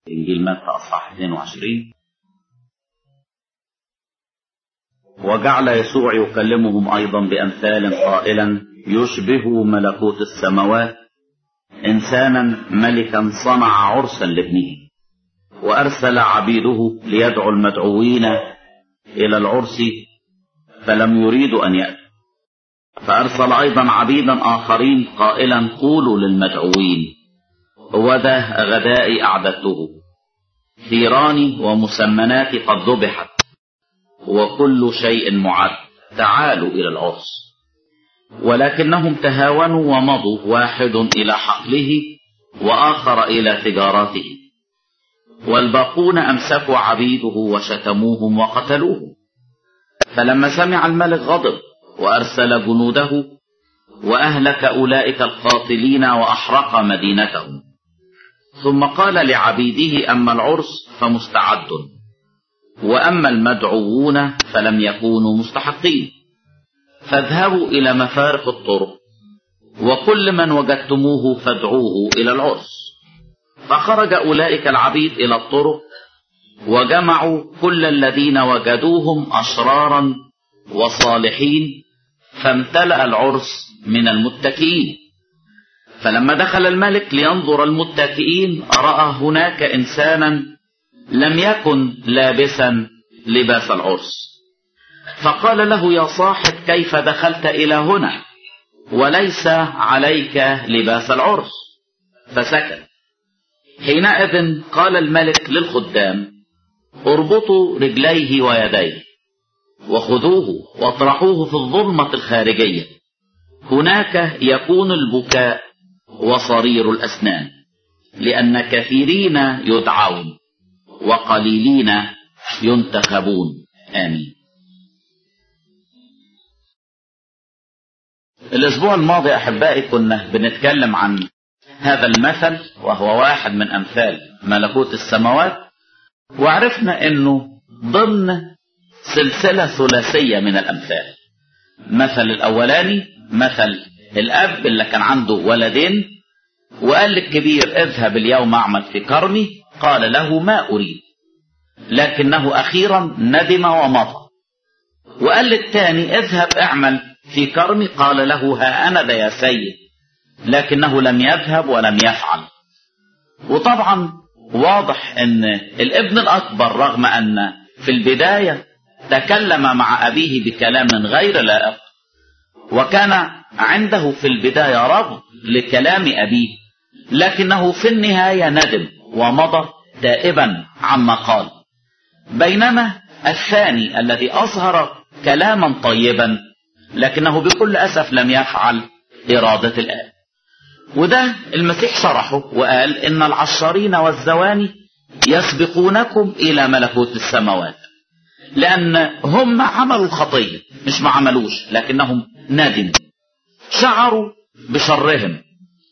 إنجيل متى أصحاح 22 وجعل يسوع يكلمهم أيضا بأمثال قائلا يشبه ملكوت السماوات إنسانا ملكا صنع عرسا لابنه وأرسل عبيده ليدعو المدعوين إلى العرس فلم يريدوا أن يأتوا فأرسل أيضا عبيدا آخرين قائلا قولوا للمدعوين هو ده غدائي أعددته ثيراني ومسمناتي قد ذبحت وكل شيء معد تعالوا إلى العرس ولكنهم تهاونوا ومضوا واحد إلى حقله وآخر إلى تجارته والباقون أمسكوا عبيده وشتموهم وقتلوهم فلما سمع الملك غضب وأرسل جنوده وأهلك أولئك القاتلين وأحرق مدينتهم ثم قال لعبيده أما العرس فمستعد وأما المدعوون فلم يكونوا مستحقين فاذهبوا إلى مفارق الطرق وكل من وجدتموه فادعوه إلى العرس فخرج أولئك العبيد إلى الطرق وجمعوا كل الذين وجدوهم أشرارا وصالحين فامتلأ العرس من المتكئين فلما دخل الملك لينظر المتكئين رأى هناك إنسانا لم يكن لابسا لباس العرس فقال له يا صاحب كيف دخلت إلى هنا وليس عليك لباس العرس فسكت حينئذ قال الملك للخدام اربطوا رجليه ويديه وخذوه واطرحوه في الظلمة الخارجية هناك يكون البكاء وصرير الأسنان لأن كثيرين يدعون وقليلين ينتخبون آمين الأسبوع الماضي أحبائي كنا بنتكلم عن هذا المثل وهو واحد من أمثال ملكوت السماوات وعرفنا أنه ضمن سلسلة ثلاثية من الأمثال مثل الأولاني مثل الأب اللي كان عنده ولدين وقال للكبير اذهب اليوم أعمل في كرمي قال له ما أريد لكنه أخيرا ندم ومضى وقال للثاني اذهب اعمل في كرمي قال له ها أنا ذا يا سيد لكنه لم يذهب ولم يفعل وطبعا واضح ان الابن الأكبر رغم أن في البداية تكلم مع أبيه بكلام غير لائق وكان عنده في البداية رفض لكلام أبيه لكنه في النهاية ندم ومضى تائبا عما قال بينما الثاني الذي أظهر كلاما طيبا لكنه بكل أسف لم يفعل إرادة الآب وده المسيح شرحه وقال إن العشارين والزواني يسبقونكم إلى ملكوت السماوات لأن هم عملوا الخطية مش ما عملوش لكنهم ندموا شعروا بشرهم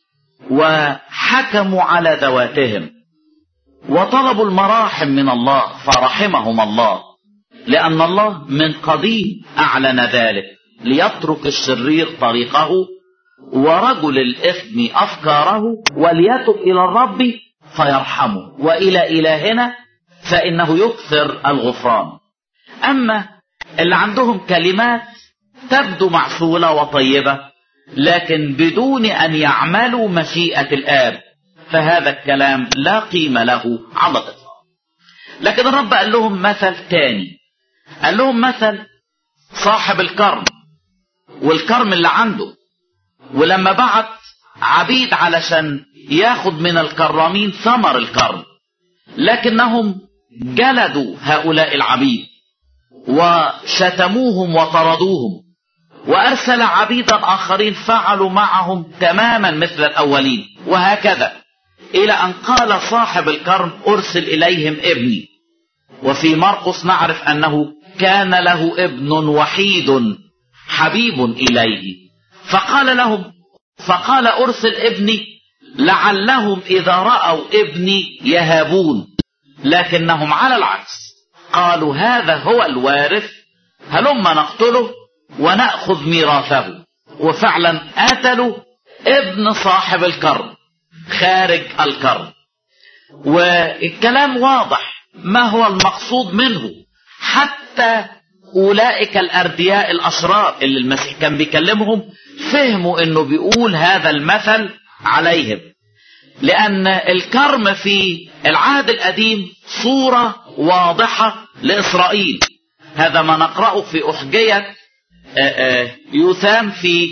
وحكموا على ذواتهم وطلبوا المراحم من الله فرحمهم الله لأن الله من قديم أعلن ذلك ليترك الشرير طريقه ورجل الإثم أفكاره وليتب إلى الرب فيرحمه وإلى إلهنا فإنه يكثر الغفران أما اللي عندهم كلمات تبدو معسولة وطيبة لكن بدون أن يعملوا مشيئة الآب فهذا الكلام لا قيمة له على الإطلاق لكن الرب قال لهم مثل تاني قال لهم مثل صاحب الكرم والكرم اللي عنده ولما بعت عبيد علشان ياخد من الكرامين ثمر الكرم لكنهم جلدوا هؤلاء العبيد وشتموهم وطردوهم وأرسل عبيدا آخرين فعلوا معهم تماما مثل الأولين وهكذا إلى أن قال صاحب الكرم أرسل إليهم ابني وفي مرقس نعرف أنه كان له ابن وحيد حبيب إليه فقال لهم فقال أرسل ابني لعلهم إذا رأوا ابني يهابون لكنهم على العكس قالوا هذا هو الوارث هلما نقتله ونأخذ ميراثه وفعلا قتلوا ابن صاحب الكرم خارج الكرم والكلام واضح ما هو المقصود منه حتى أولئك الأردياء الأشرار اللي المسيح كان بيكلمهم فهموا أنه بيقول هذا المثل عليهم لأن الكرم في العهد القديم صورة واضحة لإسرائيل هذا ما نقرأه في أحجية يوثام في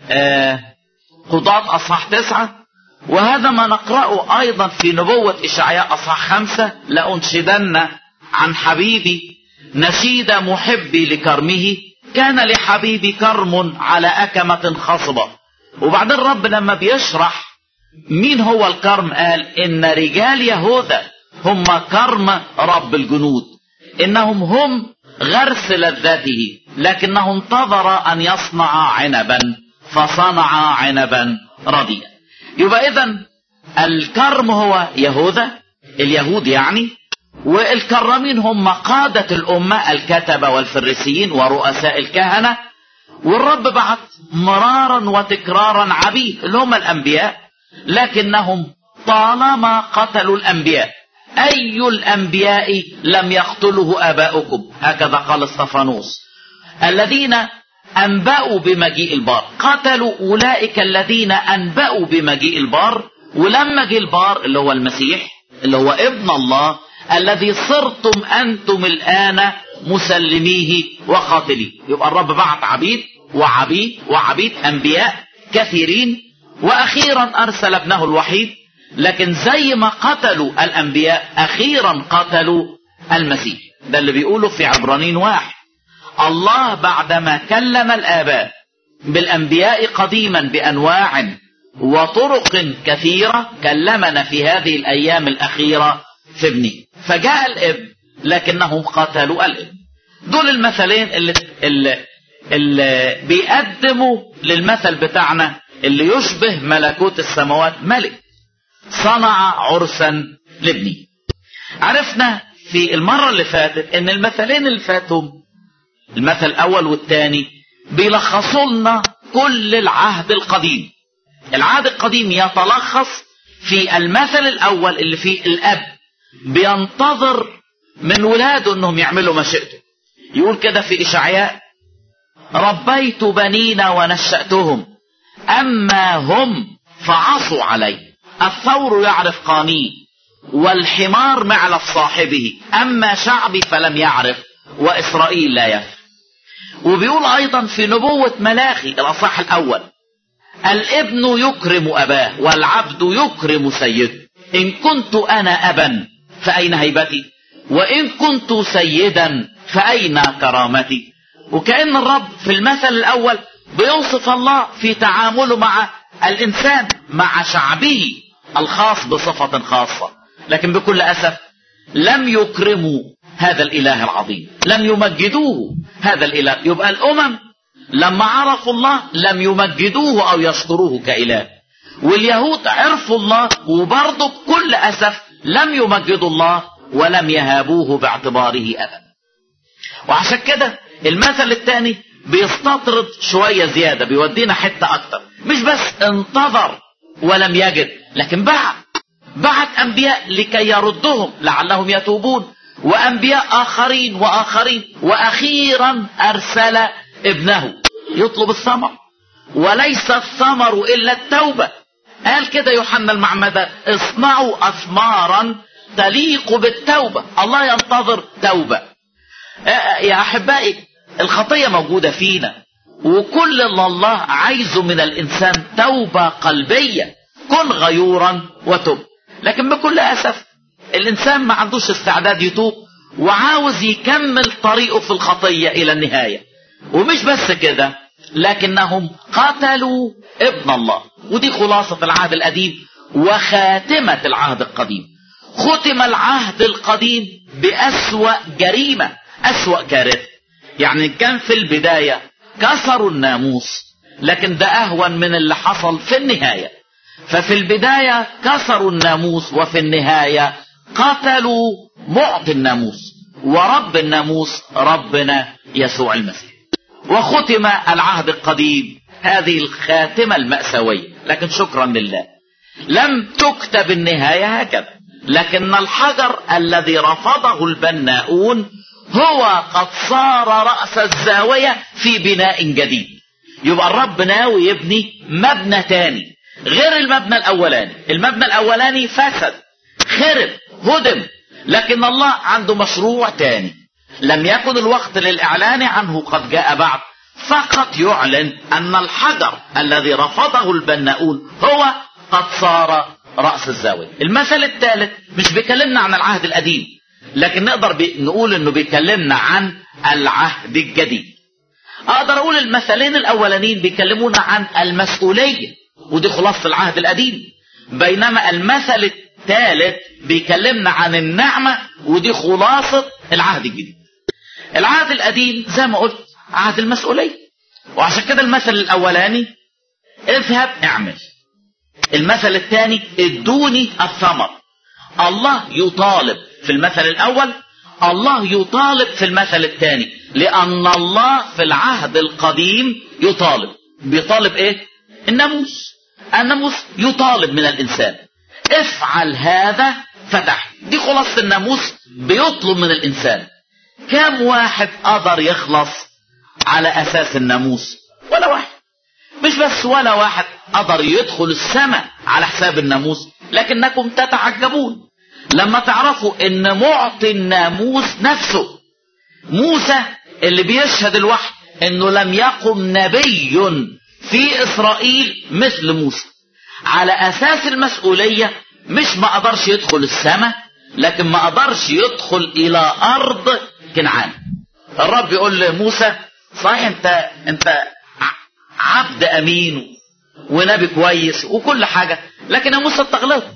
قضاة أصحاح تسعة وهذا ما نقرأه أيضا في نبوة إشعياء أصحاح خمسة لأنشدن عن حبيبي نشيد محبي لكرمه كان لحبيبي كرم على أكمة خصبة وبعدين الرب لما بيشرح مين هو الكرم قال إن رجال يهوذا هم كرم رب الجنود إنهم هم غرس لذته لكنه انتظر أن يصنع عنبا فصنع عنبا رديا يبقى إذا الكرم هو يهوذا اليهود يعني والكرمين هم قادة الأمة الكتبة والفريسيين ورؤساء الكهنة والرب بعت مرارا وتكرارا عبيد اللي هم الأنبياء لكنهم طالما قتلوا الأنبياء أي الأنبياء لم يقتله آباؤكم هكذا قال استفانوس الذين أنبأوا بمجيء البار قتلوا أولئك الذين أنبأوا بمجيء البار ولما جه البار اللي هو المسيح اللي هو ابن الله الذي صرتم أنتم الآن مسلميه وقاتليه يبقى الرب بعت عبيد وعبيد وعبيد أنبياء كثيرين وأخيرا أرسل ابنه الوحيد لكن زي ما قتلوا الأنبياء أخيرا قتلوا المسيح ده اللي بيقوله في عبرانين واحد الله بعدما كلم الآباء بالأنبياء قديما بأنواع وطرق كثيرة كلمنا في هذه الأيام الأخيرة في ابنه فجاء الابن لكنهم قتلوا الابن دول المثلين اللي, اللي, اللي بيقدموا للمثل بتاعنا اللي يشبه ملكوت السماوات ملك صنع عرسا لابنه عرفنا في المرة اللي فاتت ان المثلين اللي فاتوا المثل الاول والثاني بيلخصوا لنا كل العهد القديم العهد القديم يتلخص في المثل الاول اللي فيه الاب بينتظر من ولاده انهم يعملوا مشيئته يقول كده في اشعياء ربيت بنين ونشأتهم اما هم فعصوا علي الثور يعرف قانيه والحمار معلف صاحبه اما شعبي فلم يعرف واسرائيل لا يفهم وبيقول ايضا في نبوة ملاخي الاصح الاول الابن يكرم اباه والعبد يكرم سيده ان كنت انا ابا فاين هيبتي وان كنت سيدا فاين كرامتي وكأن الرب في المثل الاول بيوصف الله في تعامله مع الانسان مع شعبه الخاص بصفة خاصة لكن بكل اسف لم يكرموا هذا الاله العظيم لم يمجدوه هذا الاله يبقى الامم لما عرفوا الله لم يمجدوه او يشكروه كاله واليهود عرفوا الله وبرضه بكل اسف لم يمجدوا الله ولم يهابوه باعتباره ابدا وعشان كده المثل الثاني بيستطرد شوية زيادة بيودينا حتة اكتر مش بس انتظر ولم يجد لكن بعت بعت انبياء لكي يردهم لعلهم يتوبون وانبياء اخرين واخرين واخيرا ارسل ابنه يطلب الثمر وليس الثمر الا التوبه قال كده يوحنا المعمدان اصنعوا اثمارا تليق بالتوبه الله ينتظر توبه يا احبائي الخطيه موجوده فينا وكل اللي الله عايزه من الانسان توبه قلبيه كن غيورا وتب لكن بكل اسف الانسان ما عندوش استعداد يتوب وعاوز يكمل طريقه في الخطيه الى النهايه ومش بس كده لكنهم قتلوا ابن الله ودي خلاصه العهد القديم وخاتمه العهد القديم ختم العهد القديم باسوا جريمه اسوا كارثه يعني كان في البدايه كسروا الناموس لكن ده اهون من اللي حصل في النهايه ففي البدايه كسروا الناموس وفي النهايه قتلوا معطي الناموس ورب الناموس ربنا يسوع المسيح وختم العهد القديم هذه الخاتمة المأساوية لكن شكرا لله لم تكتب النهاية هكذا لكن الحجر الذي رفضه البناؤون هو قد صار رأس الزاوية في بناء جديد يبقى الرب ناوي يبني مبنى تاني غير المبنى الأولاني المبنى الأولاني فسد خرب هدم لكن الله عنده مشروع تاني لم يكن الوقت للإعلان عنه قد جاء بعد فقط يعلن أن الحجر الذي رفضه البناؤون هو قد صار رأس الزاوية المثل الثالث مش بيكلمنا عن العهد القديم لكن نقدر بي... نقول انه بيكلمنا عن العهد الجديد اقدر اقول المثلين الاولانيين بيكلمونا عن المسؤولية ودي خلاصة العهد القديم بينما المثل الثالث بيكلمنا عن النعمة ودي خلاصة العهد الجديد العهد القديم زي ما قلت عهد المسؤولية وعشان كده المثل الاولاني اذهب اعمل المثل الثاني ادوني الثمر الله يطالب في المثل الاول الله يطالب في المثل الثاني لان الله في العهد القديم يطالب بيطالب ايه الناموس الناموس يطالب من الانسان افعل هذا فتح دي خلاصة الناموس بيطلب من الانسان كم واحد قدر يخلص على اساس الناموس ولا واحد مش بس ولا واحد قدر يدخل السماء على حساب الناموس لكنكم تتعجبون لما تعرفوا ان معطي الناموس نفسه موسى اللي بيشهد الوحي انه لم يقم نبي في اسرائيل مثل موسى على اساس المسؤولية مش ما قدرش يدخل السماء لكن ما قدرش يدخل الى ارض كنعان الرب يقول لموسى صحيح انت انت عبد امين ونبي كويس وكل حاجة لكن يا موسى انت غلطت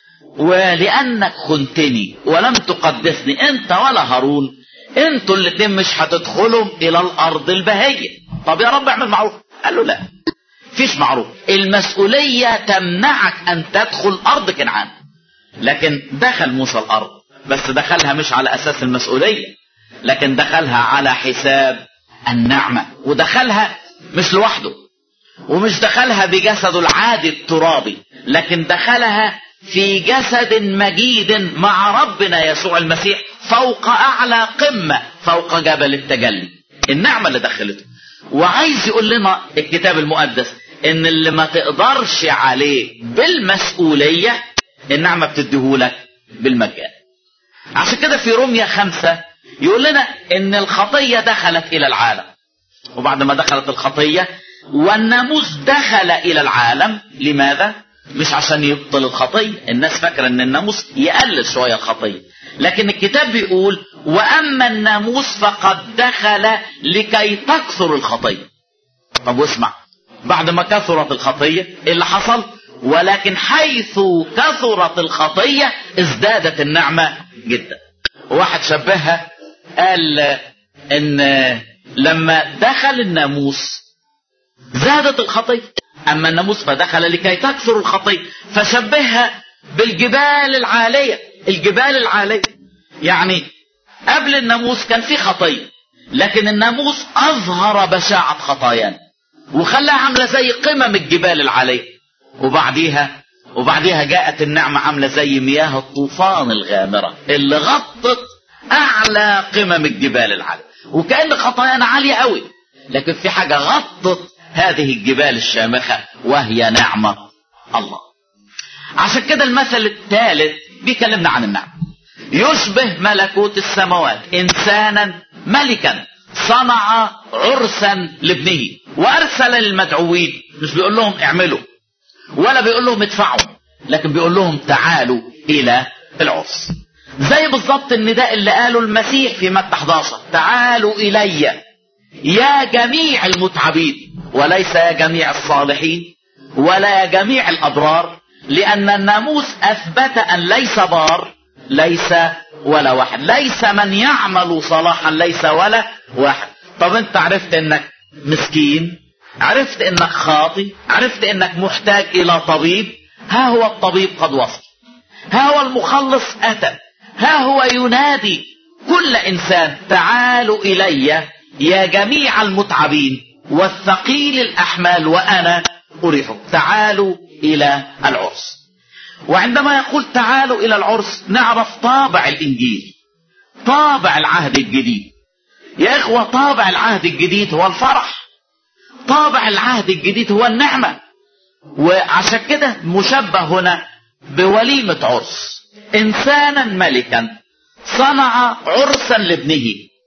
ولانك خنتني ولم تقدسني انت ولا هارون انتوا الاتنين مش هتدخلوا الى الارض البهية طب يا رب اعمل معروف قال له لا فيش معروف المسؤولية تمنعك ان تدخل ارض كنعان لكن دخل موسى الارض بس دخلها مش على اساس المسؤولية لكن دخلها على حساب النعمة ودخلها مش لوحده ومش دخلها بجسده العادي الترابي لكن دخلها في جسد مجيد مع ربنا يسوع المسيح فوق اعلى قمة فوق جبل التجلي النعمة اللي دخلته وعايز يقول لنا الكتاب المقدس ان اللي ما تقدرش عليه بالمسؤولية النعمة بتديهولك بالمجان عشان كده في روميا خمسة يقول لنا ان الخطية دخلت الى العالم وبعد ما دخلت الخطية والناموس دخل الى العالم لماذا مش عشان يبطل الخطية الناس فاكرة ان الناموس يقلل شوية الخطية لكن الكتاب بيقول واما الناموس فقد دخل لكي تكثر الخطية طب واسمع بعد ما كثرت الخطية ايه اللي حصل ولكن حيث كثرت الخطية ازدادت النعمة جدا واحد شبهها قال ان لما دخل الناموس زادت الخطية اما الناموس فدخل لكي تكثر الخطية فشبهها بالجبال العالية الجبال العالية يعني قبل الناموس كان في خطية لكن الناموس اظهر بشاعة خطايانا وخلاها عاملة زي قمم الجبال العالية وبعديها وبعديها جاءت النعمة عاملة زي مياه الطوفان الغامرة اللي غطت اعلى قمم الجبال العالية وكأن خطايانا عالية قوي لكن في حاجة غطت هذه الجبال الشامخة وهي نعمة الله عشان كده المثل الثالث بيكلمنا عن النعمة يشبه ملكوت السماوات انسانا ملكا صنع عرسا لابنه وارسل للمدعوين مش بيقول لهم اعملوا ولا بيقول لهم ادفعوا لكن بيقول لهم تعالوا الى العرس زي بالظبط النداء اللي قاله المسيح في متى 11 تعالوا الي يا جميع المتعبين وليس يا جميع الصالحين ولا يا جميع الابرار لان الناموس اثبت ان ليس بار ليس ولا واحد ليس من يعمل صلاحا ليس ولا واحد طب انت عرفت انك مسكين عرفت انك خاطي عرفت انك محتاج الى طبيب ها هو الطبيب قد وصل ها هو المخلص اتى ها هو ينادي كل انسان تعالوا الي يا جميع المتعبين والثقيل الاحمال وانا اريحكم تعالوا الى العرس وعندما يقول تعالوا إلى العرس نعرف طابع الإنجيل طابع العهد الجديد يا إخوة طابع العهد الجديد هو الفرح طابع العهد الجديد هو النعمة وعشان كده مشبه هنا بوليمة عرس إنسانا ملكا صنع عرسا لابنه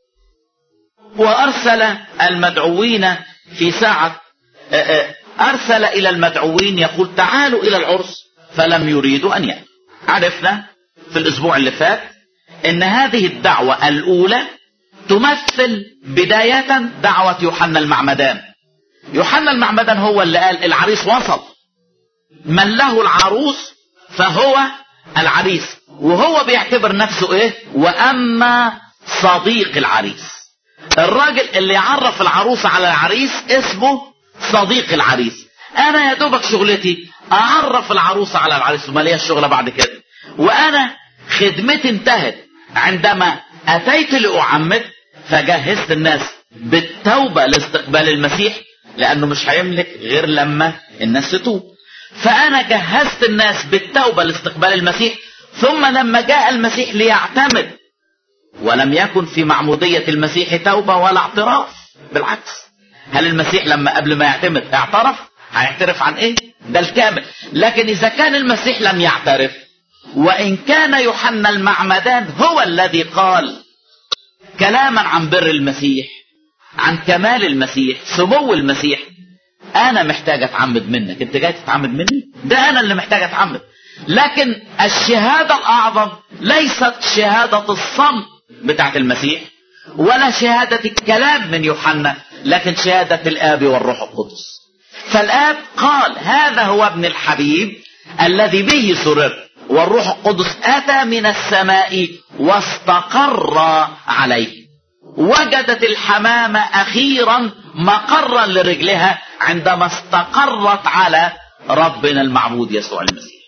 وأرسل المدعوين في ساعة أرسل إلى المدعوين يقول تعالوا إلى العرس فلم يريدوا أن يأتوا عرفنا في الأسبوع اللي فات أن هذه الدعوة الأولى تمثل بداية دعوة يوحنا المعمدان يوحنا المعمدان هو اللي قال العريس وصل من له العروس فهو العريس وهو بيعتبر نفسه ايه واما صديق العريس الراجل اللي يعرف العروس على العريس اسمه صديق العريس انا يا دوبك شغلتي اعرف العروس على العريس وما ليا الشغله بعد كده وانا خدمتي انتهت عندما اتيت لاعمد فجهزت الناس بالتوبه لاستقبال المسيح لانه مش هيملك غير لما الناس تتوب فانا جهزت الناس بالتوبه لاستقبال المسيح ثم لما جاء المسيح ليعتمد ولم يكن في معموديه المسيح توبه ولا اعتراف بالعكس هل المسيح لما قبل ما يعتمد اعترف هيعترف عن ايه ده الكامل لكن اذا كان المسيح لم يعترف وان كان يوحنا المعمدان هو الذي قال كلاما عن بر المسيح عن كمال المسيح سمو المسيح انا محتاج اتعمد منك انت جاي تتعمد مني ده انا اللي محتاج اتعمد لكن الشهاده الاعظم ليست شهاده الصمت بتاعت المسيح ولا شهاده الكلام من يوحنا لكن شهاده الاب والروح القدس فالاب قال هذا هو ابن الحبيب الذي به سررت والروح القدس اتى من السماء واستقر عليه وجدت الحمامة أخيرا مقرا لرجلها عندما استقرت على ربنا المعبود يسوع المسيح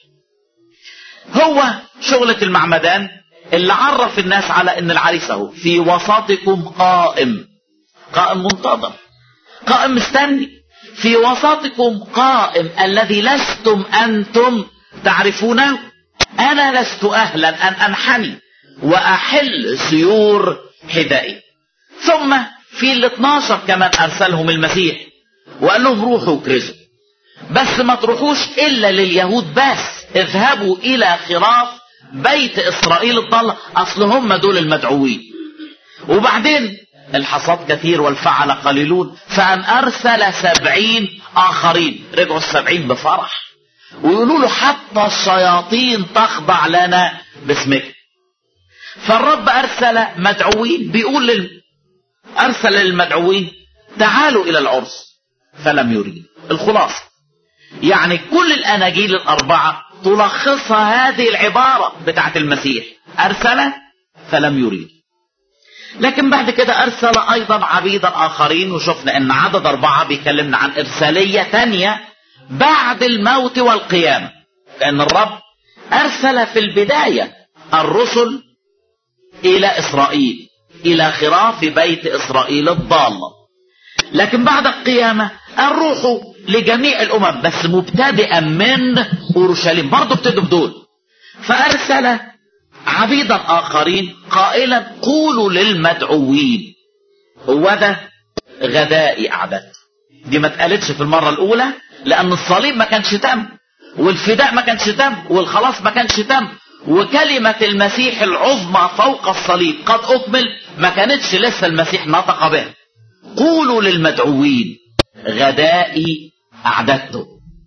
هو شغلة المعمدان اللي عرف الناس على ان العريس اهو في وسطكم قائم قائم منتظر قائم مستني في وسطكم قائم الذي لستم انتم تعرفونه انا لست اهلا ان انحني واحل سيور حذائي ثم في ال 12 كمان ارسلهم المسيح وقال لهم روحوا كرزوا بس ما تروحوش الا لليهود بس اذهبوا الى خراف بيت اسرائيل الضالة اصل هم دول المدعوين وبعدين الحصاد كثير والفعل قليلون فان ارسل سبعين اخرين رجعوا السبعين بفرح ويقولوا له حتى الشياطين تخضع لنا باسمك فالرب ارسل مدعوين بيقول لل... ارسل للمدعوين تعالوا الى العرس فلم يريد الخلاصه يعني كل الاناجيل الاربعه تلخصها هذه العباره بتاعت المسيح ارسل فلم يريد لكن بعد كده ارسل ايضا عبيدا اخرين وشفنا ان عدد اربعه بيكلمنا عن ارساليه ثانيه بعد الموت والقيامه لان الرب ارسل في البدايه الرسل الى اسرائيل الى خراف بيت اسرائيل الضاله لكن بعد القيامه الروح لجميع الامم بس مبتدئا من اورشليم برضه ابتدوا بدول فارسل عبيدا اخرين قائلا قولوا للمدعوين هو ده غدائي اعددت دي ما اتقالتش في المره الاولى لان الصليب ما كانش تم والفداء ما كانش تم والخلاص ما كانش تم وكلمة المسيح العظمى فوق الصليب قد أكمل ما كانتش لسه المسيح نطق بها قولوا للمدعوين غدائي أعددته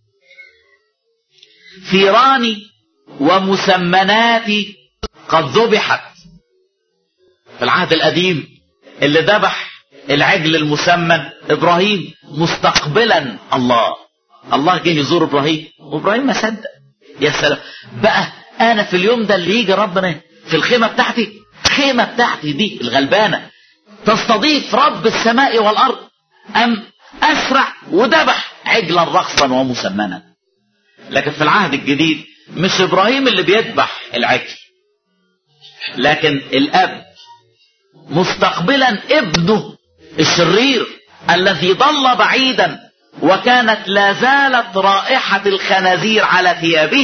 ثيراني ومسمناتي قد ذبحت في العهد القديم اللي ذبح العجل المسمن إبراهيم مستقبلا الله الله جه يزور إبراهيم وإبراهيم ما صدق يا سلام بقى انا في اليوم ده اللي يجي ربنا في الخيمه بتاعتي الخيمه بتاعتي دي الغلبانه تستضيف رب السماء والارض ام اسرع وذبح عجلا رخصا ومسمنا لكن في العهد الجديد مش ابراهيم اللي بيذبح العجل لكن الاب مستقبلا ابنه الشرير الذي ضل بعيدا وكانت لا زالت رائحه الخنازير على ثيابه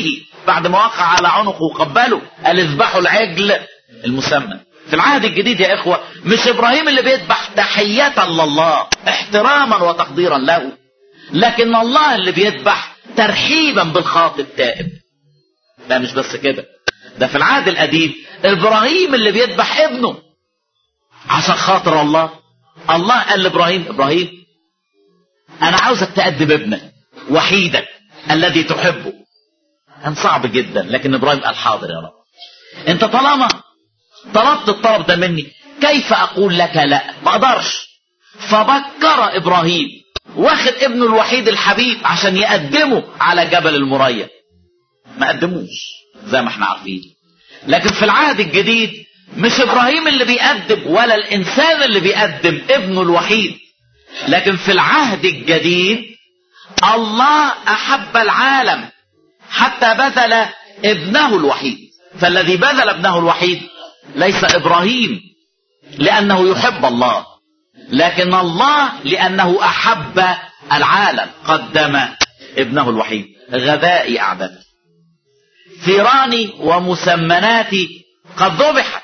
بعد ما وقع على عنقه وقبله قال اذبحوا العجل المسمن في العهد الجديد يا إخوة مش إبراهيم اللي بيذبح تحية لله احتراما وتقديرا له لكن الله اللي بيذبح ترحيبا بالخاطئ التائب لا مش بس كده ده في العهد القديم إبراهيم اللي بيذبح ابنه عشان خاطر الله الله قال لإبراهيم إبراهيم أنا عاوزك تأدب ابنك وحيدك الذي تحبه كان صعب جدا لكن إبراهيم قال حاضر يا رب أنت طالما طلبت الطلب ده مني كيف أقول لك لا ما أقدرش فبكر إبراهيم واخد ابنه الوحيد الحبيب عشان يقدمه على جبل المريا ما قدموش زي ما احنا عارفين لكن في العهد الجديد مش ابراهيم اللي بيقدم ولا الانسان اللي بيقدم ابنه الوحيد لكن في العهد الجديد الله احب العالم حتى بذل ابنه الوحيد فالذي بذل ابنه الوحيد ليس ابراهيم لانه يحب الله لكن الله لانه احب العالم قدم ابنه الوحيد غذائي اعداد ثيراني ومسمناتي قد ذبحت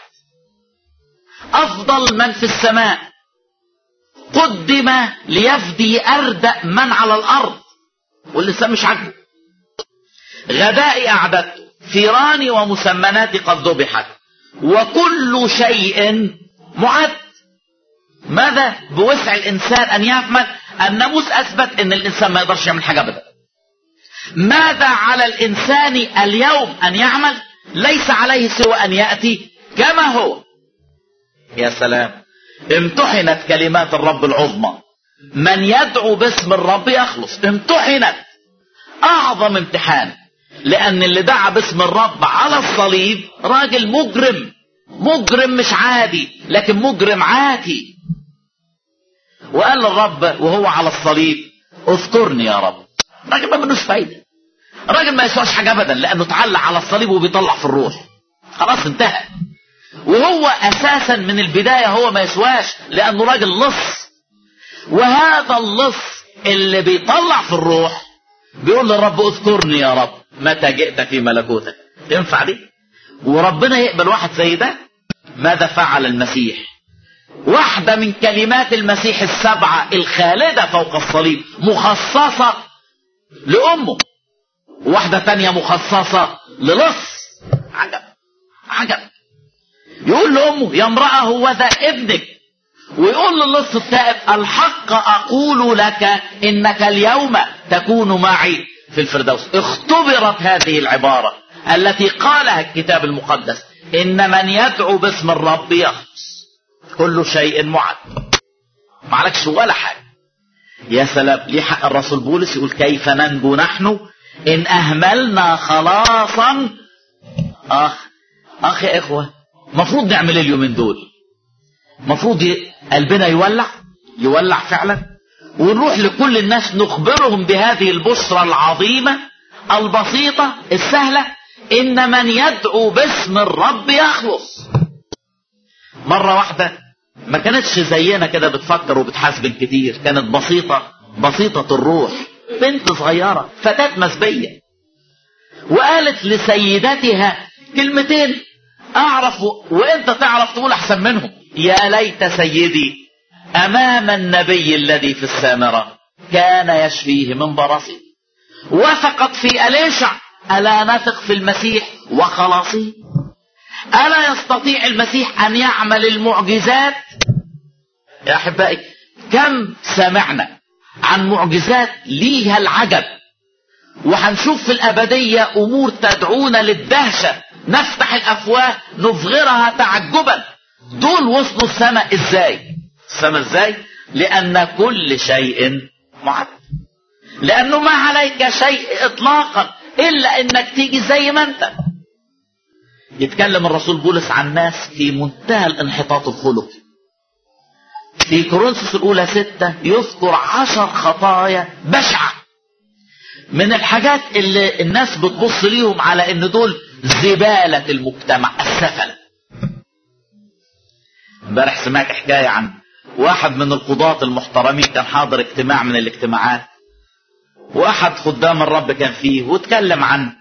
افضل من في السماء قدم ليفدي اردأ من على الارض واللسان مش عاجبه غدائي اعددت ثيراني ومسمناتي قد ذبحت وكل شيء معد ماذا بوسع الانسان ان يعمل الناموس اثبت ان الانسان ما يقدرش يعمل حاجه ابدا ماذا على الانسان اليوم ان يعمل ليس عليه سوى ان ياتي كما هو يا سلام امتحنت كلمات الرب العظمى من يدعو باسم الرب يخلص امتحنت اعظم امتحان لان اللي دعا باسم الرب على الصليب راجل مجرم مجرم مش عادي لكن مجرم عاتي وقال للرب وهو على الصليب اذكرني يا رب راجل ما منوش فايدة راجل ما يسواش حاجة ابدا لانه اتعلق على الصليب وبيطلع في الروح خلاص انتهى وهو اساسا من البداية هو ما يسواش لانه راجل لص وهذا اللص اللي بيطلع في الروح بيقول للرب اذكرني يا رب متى جئت في ملكوتك تنفع دي وربنا يقبل واحد زي ده ماذا فعل المسيح واحدة من كلمات المسيح السبعة الخالدة فوق الصليب مخصصة لأمه واحدة تانية مخصصة للص عجب عجب يقول لأمه يا امرأة هو ذا ابنك ويقول للص التائب الحق أقول لك إنك اليوم تكون معي في الفردوس اختبرت هذه العبارة التي قالها الكتاب المقدس إن من يدعو باسم الرب يخلص كل شيء معد معلكش ولا حاجة يا سلام ليه حق الرسول بولس يقول كيف ننجو نحن إن أهملنا خلاصا أخ أخ يا إخوة مفروض نعمل اليومين دول مفروض ي... قلبنا يولع يولع فعلا ونروح لكل الناس نخبرهم بهذه البشرى العظيمة البسيطة السهلة إن من يدعو باسم الرب يخلص مرة واحدة ما كانتش زينا كده بتفكر وبتحاسبن كتير كانت بسيطة بسيطة الروح بنت صغيرة فتاة مسبية وقالت لسيدتها كلمتين أعرف وأنت تعرف تقول أحسن منهم يا ليت سيدي أمام النبي الذي في السامرة كان يشفيه من برصه وثقت في أليشع ألا نثق في المسيح وخلاصه ألا يستطيع المسيح أن يعمل المعجزات يا أحبائي كم سمعنا عن معجزات ليها العجب وهنشوف في الأبدية أمور تدعونا للدهشة نفتح الأفواه نصغرها تعجبا دول وصلوا السماء ازاي السماء ازاي لأن كل شيء معد لأنه ما عليك شيء إطلاقا إلا إنك تيجي زي ما أنت يتكلم الرسول بولس عن ناس في منتهى الانحطاط الخلقي في كورنثوس الأولى ستة يذكر عشر خطايا بشعة من الحاجات اللي الناس بتبص ليهم على ان دول زبالة المجتمع السفلة امبارح سمعت حكاية عن واحد من القضاة المحترمين كان حاضر اجتماع من الاجتماعات واحد خدام الرب كان فيه واتكلم عن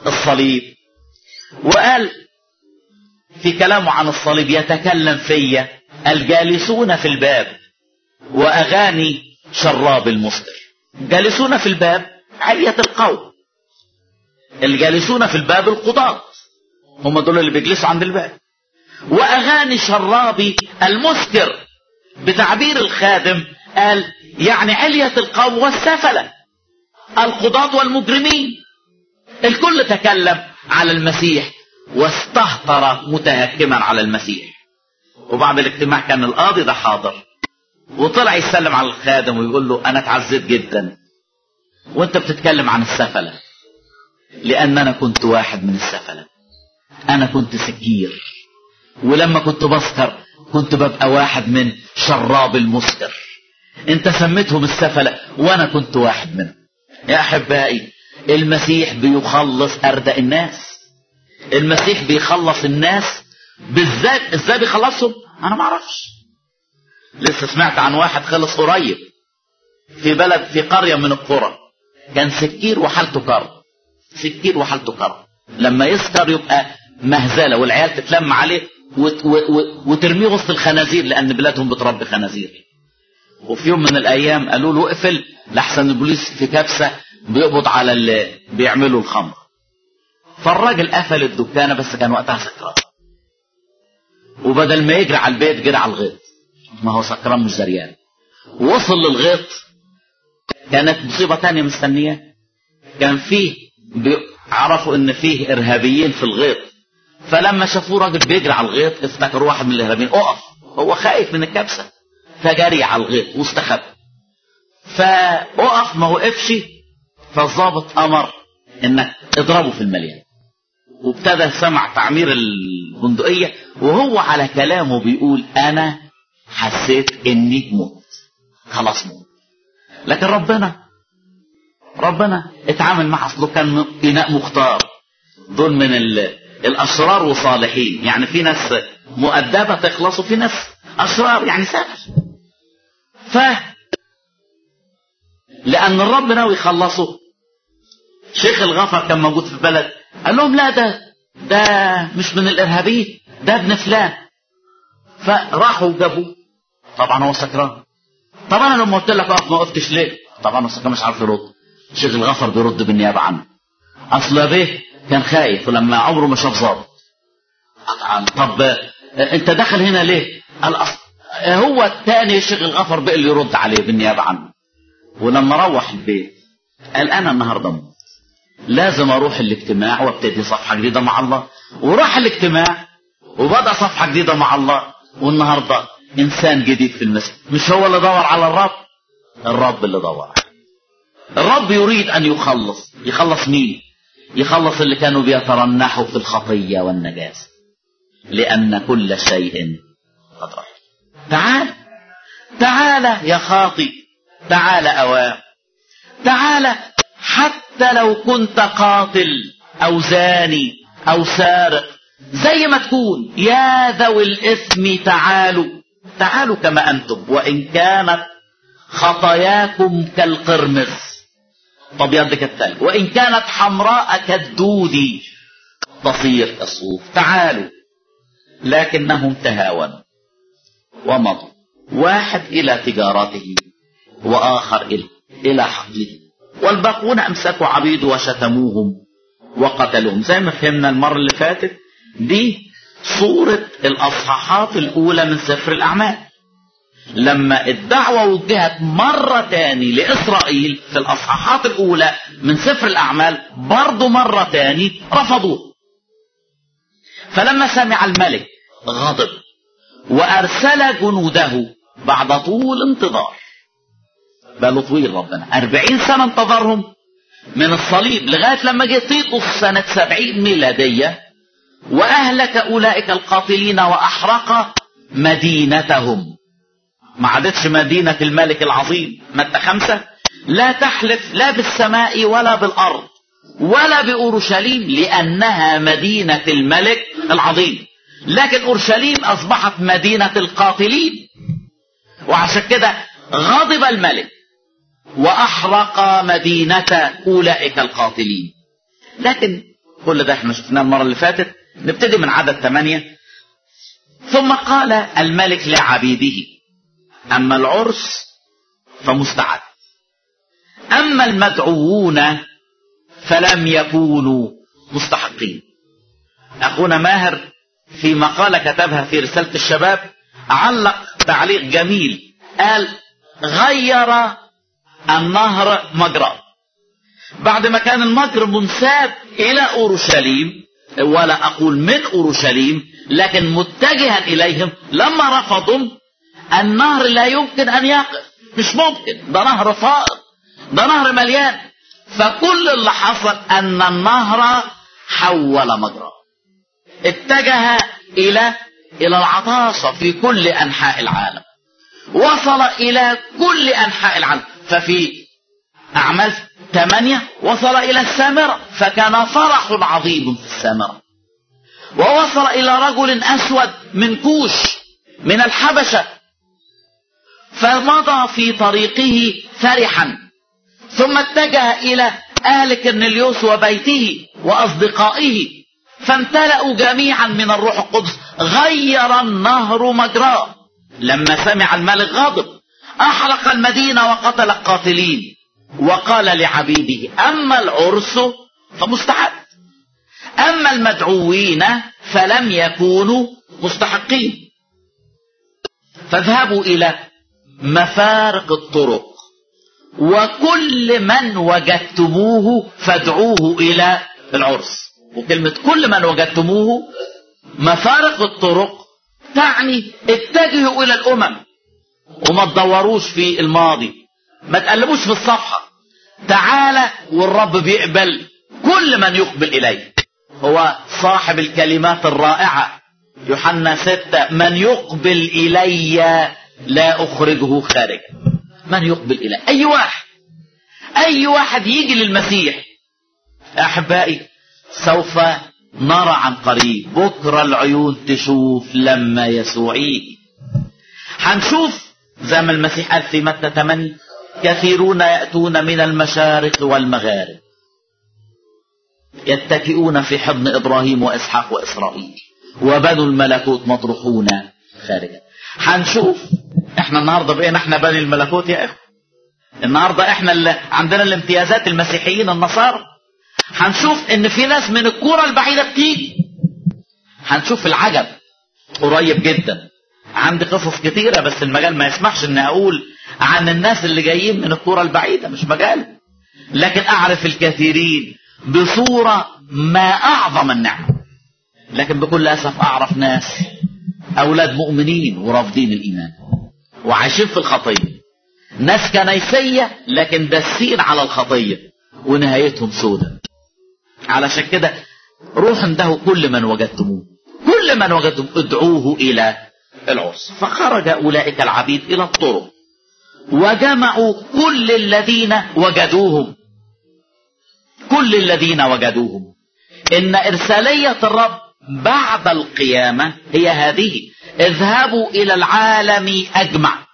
الصليب وقال في كلامه عن الصليب يتكلم في الجالسون في الباب وأغاني شراب المسكر جالسون في الباب علية القوم الجالسون في الباب القضاة هم دول اللي بيجلسوا عند الباب وأغاني شراب المسكر بتعبير الخادم قال يعني علية القوم والسفلة القضاة والمجرمين الكل تكلم على المسيح واستهتر متهكما على المسيح وبعد الاجتماع كان القاضي ده حاضر وطلع يسلم على الخادم ويقول له انا اتعزيت جدا وانت بتتكلم عن السفلة لان انا كنت واحد من السفلة انا كنت سكير ولما كنت بسكر كنت ببقى واحد من شراب المسكر انت سميتهم السفلة وانا كنت واحد منهم يا احبائي المسيح بيخلص اردأ الناس المسيح بيخلص الناس بالذات ازاي بيخلصهم انا ما اعرفش لسه سمعت عن واحد خلص قريب في بلد في قرية من القرى كان سكير وحالته كرب سكير وحالته كرب لما يسكر يبقى مهزلة والعيال تتلم عليه وت و و وترميه وسط الخنازير لان بلادهم بتربي خنازير وفي يوم من الايام قالوا له اقفل لحسن البوليس في كبسة بيقبض على اللي بيعملوا الخمر فالراجل قفل الدكانة بس كان وقتها سكران وبدل ما يجري على البيت جري على الغيط ما هو سكران مش زريان وصل للغيط كانت مصيبة تانية مستنية كان فيه عرفوا ان فيه ارهابيين في الغيط فلما شافوه راجل بيجري على الغيط افتكروا واحد من الارهابيين اقف هو خايف من الكبسة فجري على الغيط واستخبى فاقف ما وقفش فالظابط امر انك اضربه في المليان وابتدى سمع تعمير البندقية وهو على كلامه بيقول انا حسيت اني مت خلاص مت لكن ربنا ربنا اتعامل مع اصله كان اناء مختار دول من الاشرار وصالحين يعني في ناس مؤدبة تخلص وفي ناس اشرار يعني سهل ف لان الرب ناوي يخلصه شيخ الغفر كان موجود في البلد قال لهم لا ده ده مش من الارهابيين ده ابن فلان فراحوا جابوه طبعا هو سكران طبعا انا لما قلت لك اقف ما وقفتش ليه طبعا هو سكران مش عارف يرد شيخ الغفر بيرد بالنيابه عنه اصل ابيه كان خايف ولما عمره ما شاف ظابط طب انت داخل هنا ليه قال أصل هو الثاني شيخ الغفر بقى اللي يرد عليه بالنيابه عنه ولما روح البيت قال انا النهارده موت لازم اروح الاجتماع وابتدي صفحه جديده مع الله وراح الاجتماع وبدا صفحه جديده مع الله والنهارده انسان جديد في المسجد مش هو اللي دور على الرب الرب اللي دور الرب يريد ان يخلص يخلص مين يخلص اللي كانوا بيترنحوا في الخطيه والنجاسه لان كل شيء قد رحل تعال تعال يا خاطي تعال اوام تعال حتى لو كنت قاتل او زاني او سارق زي ما تكون يا ذوي الاثم تعالوا تعالوا كما انتم وان كانت خطاياكم كالقرمز طب كالثلج وان كانت حمراء كالدود تصير كالصوف تعالوا لكنهم تهاونوا ومضوا واحد الى تجارته واخر الى الى حقله والباقون امسكوا عبيد وشتموهم وقتلوهم زي ما فهمنا المره اللي فاتت دي صورة الأصحاحات الأولى من سفر الأعمال لما الدعوة وجهت مرة تاني لإسرائيل في الأصحاحات الأولى من سفر الأعمال برضو مرة تاني رفضوه فلما سمع الملك غضب وأرسل جنوده بعد طول انتظار بقاله طويل ربنا أربعين سنة انتظرهم من الصليب لغاية لما جه تيتوس سنة سبعين ميلادية وأهلك أولئك القاتلين وأحرق مدينتهم ما عادتش مدينة الملك العظيم متى خمسة لا تحلف لا بالسماء ولا بالأرض ولا بأورشليم لأنها مدينة الملك العظيم لكن أورشليم أصبحت مدينة القاتلين وعشان كده غضب الملك وأحرق مدينة أولئك القاتلين لكن كل ده احنا شفناه المرة اللي فاتت نبتدي من عدد ثمانية ثم قال الملك لعبيده أما العرس فمستعد أما المدعوون فلم يكونوا مستحقين أخونا ماهر في مقالة كتبها في رسالة الشباب علق تعليق جميل قال غير النهر مجراه بعد ما كان المجر منساب إلى أورشليم ولا أقول من أورشليم لكن متجها إليهم لما رفضوا النهر لا يمكن أن يقف مش ممكن ده نهر فائض ده نهر مليان فكل اللي حصل أن النهر حول مجراه اتجه إلى إلى العطاشة في كل أنحاء العالم وصل إلى كل أنحاء العالم ففي أعمال ثمانية وصل إلى السامرة فكان فرح عظيم في السامرة ووصل إلى رجل أسود من كوش من الحبشة فمضى في طريقه فرحا ثم اتجه إلى أهل كرنليوس وبيته وأصدقائه فامتلأوا جميعا من الروح القدس غير النهر مجراه لما سمع الملك غاضب أحرق المدينة وقتل القاتلين وقال لعبيده أما العرس فمستحق أما المدعوين فلم يكونوا مستحقين فاذهبوا إلى مفارق الطرق وكل من وجدتموه فادعوه إلى العرس وكلمة كل من وجدتموه مفارق الطرق تعني اتجهوا إلى الأمم وما تدوروش في الماضي ما تقلبوش في الصفحة تعالى والرب بيقبل كل من يقبل إليه هو صاحب الكلمات الرائعة يوحنا ستة من يقبل إلي لا أخرجه خارجا من يقبل إلي أي واحد أي واحد يجي للمسيح أحبائي سوف نرى عن قريب بكرة العيون تشوف لما يسوع يجي هنشوف زي ما المسيح قال في متى 8 كثيرون يأتون من المشارق والمغارب يتكئون في حضن إبراهيم وإسحاق وإسرائيل وبنو الملكوت مطروحون خارجا هنشوف احنا النهاردة بقينا احنا بني الملكوت يا اخوة النهاردة احنا اللي عندنا الامتيازات المسيحيين النصارى هنشوف ان في ناس من الكرة البعيدة بتيجي هنشوف العجب قريب جدا عندي قصص كتيرة بس المجال ما يسمحش اني اقول عن الناس اللي جايين من الكرة البعيدة مش مجال لكن اعرف الكثيرين بصورة ما اعظم النعمة لكن بكل اسف اعرف ناس اولاد مؤمنين ورافضين الايمان وعايشين في الخطية ناس كنيسية لكن داسين على الخطية ونهايتهم سودة علشان كده روح عنده كل من وجدتموه كل من وجدتم ادعوه الى العرس فخرج اولئك العبيد الى الطرق وجمعوا كل الذين وجدوهم كل الذين وجدوهم ان ارساليه الرب بعد القيامه هي هذه اذهبوا الى العالم اجمع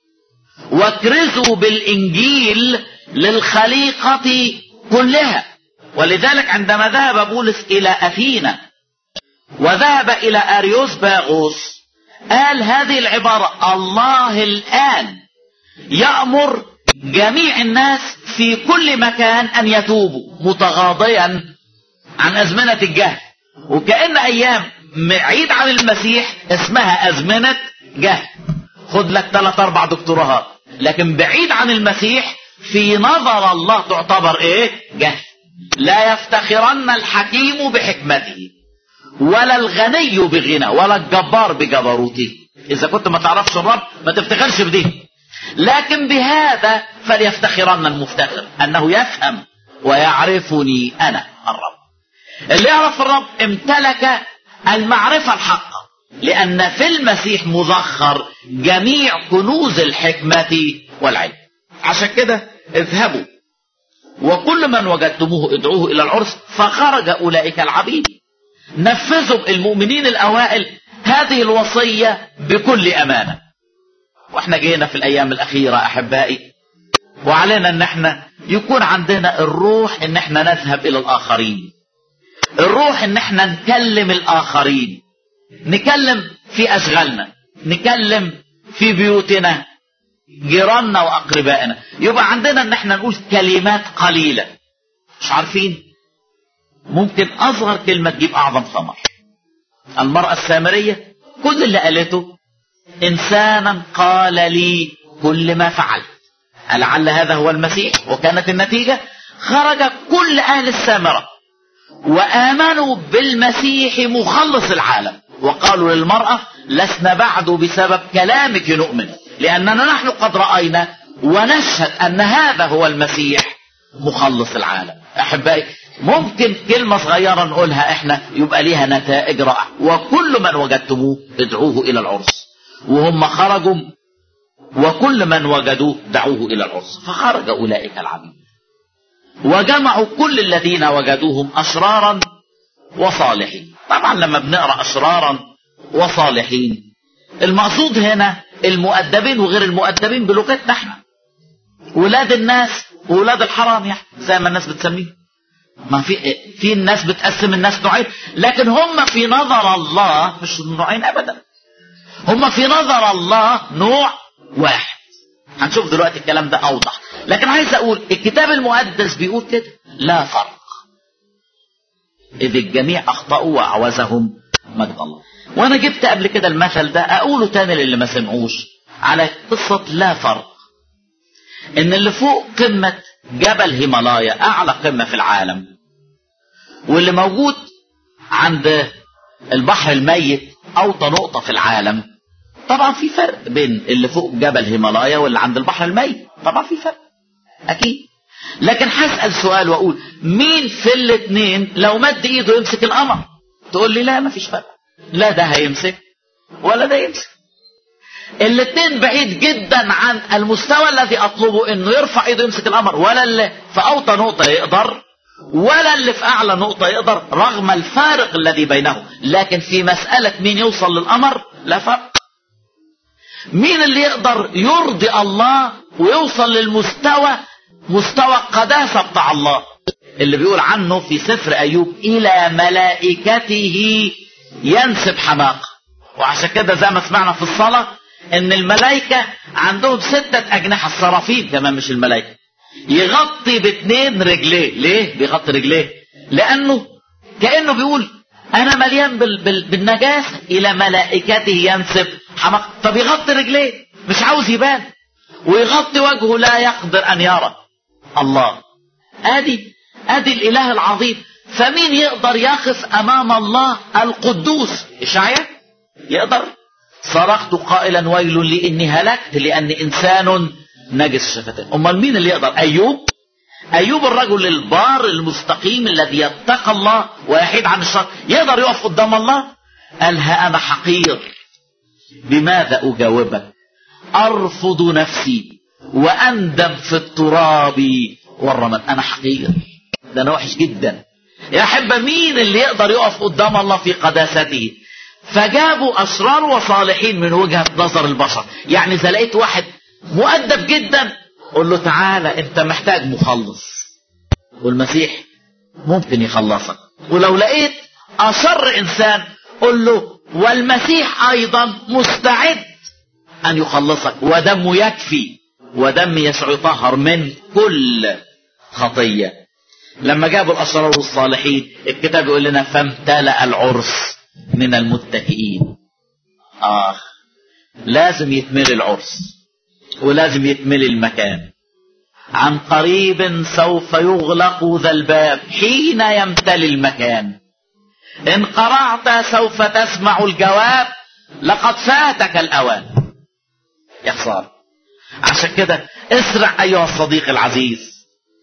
واكرزوا بالانجيل للخليقه كلها ولذلك عندما ذهب بولس الى اثينا وذهب الى اريوس باغوس قال هذه العباره الله الان يامر جميع الناس في كل مكان ان يتوبوا متغاضيا عن ازمنه الجهل وكان ايام بعيد عن المسيح اسمها ازمنه جهل خد لك ثلاث اربع دكتوراهات لكن بعيد عن المسيح في نظر الله تعتبر ايه جهل لا يفتخرن الحكيم بحكمته ولا الغني بغنى ولا الجبار بجبروته اذا كنت ما تعرفش الرب ما تفتخرش بديه لكن بهذا فليفتخرن المفتخر انه يفهم ويعرفني انا الرب اللي يعرف الرب امتلك المعرفة الحقة لأن في المسيح مذخر جميع كنوز الحكمة والعلم عشان كده اذهبوا وكل من وجدتموه ادعوه إلى العرس فخرج أولئك العبيد نفذوا المؤمنين الأوائل هذه الوصية بكل أمانة واحنا جينا في الأيام الأخيرة أحبائي وعلينا ان احنا يكون عندنا الروح ان احنا نذهب إلى الآخرين الروح ان احنا نكلم الاخرين نكلم في اشغالنا نكلم في بيوتنا جيراننا واقربائنا يبقى عندنا ان احنا نقول كلمات قليلة مش عارفين ممكن اصغر كلمة تجيب اعظم ثمر المرأة السامرية كل اللي قالته انسانا قال لي كل ما فعلت لعل هذا هو المسيح وكانت النتيجة خرج كل اهل السامرة وامنوا بالمسيح مخلص العالم وقالوا للمرأة لسنا بعد بسبب كلامك نؤمن لأننا نحن قد رأينا ونشهد أن هذا هو المسيح مخلص العالم أحبائي ممكن كلمة صغيرة نقولها احنا يبقى ليها نتائج رائعة وكل من وجدتموه ادعوه إلى العرس وهم خرجوا وكل من وجدوه دعوه إلى العرس فخرج أولئك العبيد وجمعوا كل الذين وجدوهم أشرارا وصالحين طبعا لما بنقرأ أشرارا وصالحين المقصود هنا المؤدبين وغير المؤدبين بلغتنا احنا ولاد الناس وولاد الحرام يعني زي ما الناس بتسميه ما في في الناس بتقسم الناس نوعين لكن هم في نظر الله مش نوعين ابدا هم في نظر الله نوع واحد هنشوف دلوقتي الكلام ده اوضح لكن عايز اقول الكتاب المقدس بيقول كده لا فرق اذ الجميع اخطاوا واعوزهم مجد الله وانا جبت قبل كده المثل ده اقوله تاني للي ما سمعوش على قصة لا فرق ان اللي فوق قمة جبل هيمالايا اعلى قمة في العالم واللي موجود عند البحر الميت اوطى نقطة في العالم طبعا في فرق بين اللي فوق جبل هيمالايا واللي عند البحر الميت طبعا في فرق اكيد لكن هسأل سؤال واقول مين في الاتنين لو مد ايده يمسك القمر تقول لي لا مفيش فرق لا ده هيمسك ولا ده يمسك الاتنين بعيد جدا عن المستوى الذي اطلبه انه يرفع ايده يمسك القمر ولا اللي في اوطى نقطة يقدر ولا اللي في اعلى نقطة يقدر رغم الفارق الذي بينهم لكن في مسألة مين يوصل للقمر لا فرق مين اللي يقدر يرضي الله ويوصل للمستوى مستوى القداسة بتاع الله اللي بيقول عنه في سفر ايوب الى ملائكته ينسب حماقة وعشان كده زي ما سمعنا في الصلاة ان الملائكة عندهم ستة اجنحة الصرافين كمان مش الملائكة يغطي باتنين رجليه ليه بيغطي رجليه لانه كأنه بيقول انا مليان بال بال بالنجاسة الى ملائكته ينسب حماقة طب يغطي رجليه مش عاوز يبان ويغطي وجهه لا يقدر ان يرى الله ادي ادي الاله العظيم فمين يقدر يقف امام الله القدوس اشعيا يقدر صرخت قائلا ويل لي اني هلكت لاني انسان نجس شفتين امال مين اللي يقدر ايوب ايوب الرجل البار المستقيم الذي يتقى الله ويحيد عن الشر يقدر يقف قدام الله قال ها انا حقير بماذا اجاوبك ارفض نفسي واندم في التراب والرمل انا حقير ده انا وحش جدا يا أحبة مين اللي يقدر يقف قدام الله في قداسته فجابوا أشرار وصالحين من وجهة نظر البشر يعني إذا لقيت واحد مؤدب جدا قول له تعالى أنت محتاج مخلص والمسيح ممكن يخلصك ولو لقيت أشر إنسان قول له والمسيح أيضا مستعد أن يخلصك ودمه يكفي ودم يسوع يطهر من كل خطيه لما جابوا الأشرار والصالحين الكتاب يقول لنا فامتلأ العرس من المتكئين آه لازم يتملي العرس ولازم يتملي المكان عن قريب سوف يغلق ذا الباب حين يمتلي المكان إن قرعت سوف تسمع الجواب لقد فاتك الأوان يا خسارة عشان كده اسرع أيها الصديق العزيز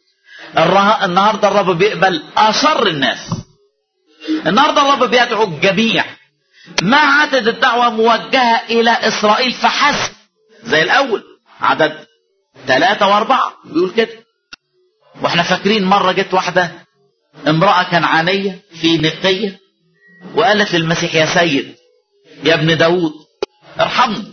النهارده الرب بيقبل أشر الناس النهارده الرب بيدعو الجميع ما عدد الدعوة موجهة إلى إسرائيل فحسب زي الأول عدد ثلاثة وأربعة بيقول كده واحنا فاكرين مرة جت واحدة امرأة كنعانية في نقية وقالت للمسيح يا سيد يا ابن داود ارحمني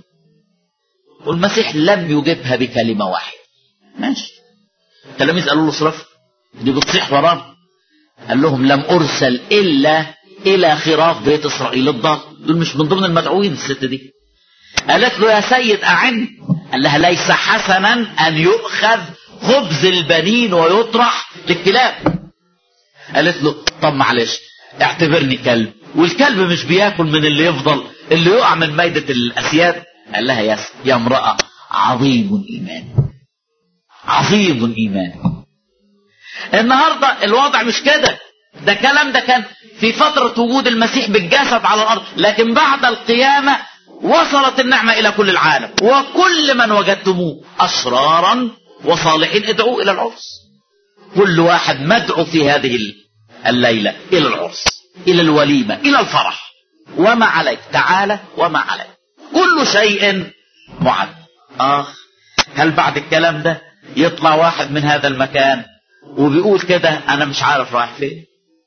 والمسيح لم يجبها بكلمة واحدة ماشي التلاميذ قالوا له اصرف دي بتصيح ورانا قال لهم لم ارسل الا الى خراف بيت اسرائيل الضال دول مش من ضمن المدعوين الست دي قالت له يا سيد اعني قال لها ليس حسنا ان يؤخذ خبز البنين ويطرح للكلاب قالت له طب معلش اعتبرني كلب والكلب مش بياكل من اللي يفضل اللي يقع من مائدة الاسياد قال لها يا يا امرأة عظيم ايمان عظيم ايمان النهاردة الوضع مش كده ده كلام ده كان في فترة وجود المسيح بالجسد على الأرض لكن بعد القيامة وصلت النعمة إلى كل العالم وكل من وجدتموه أشرارا وصالحين ادعوا إلى العرس كل واحد مدعو في هذه الليلة إلى العرس إلى الوليمة إلى الفرح وما عليك تعالى وما عليك كل شيء معد آخ هل بعد الكلام ده يطلع واحد من هذا المكان وبيقول كده أنا مش عارف رايح فين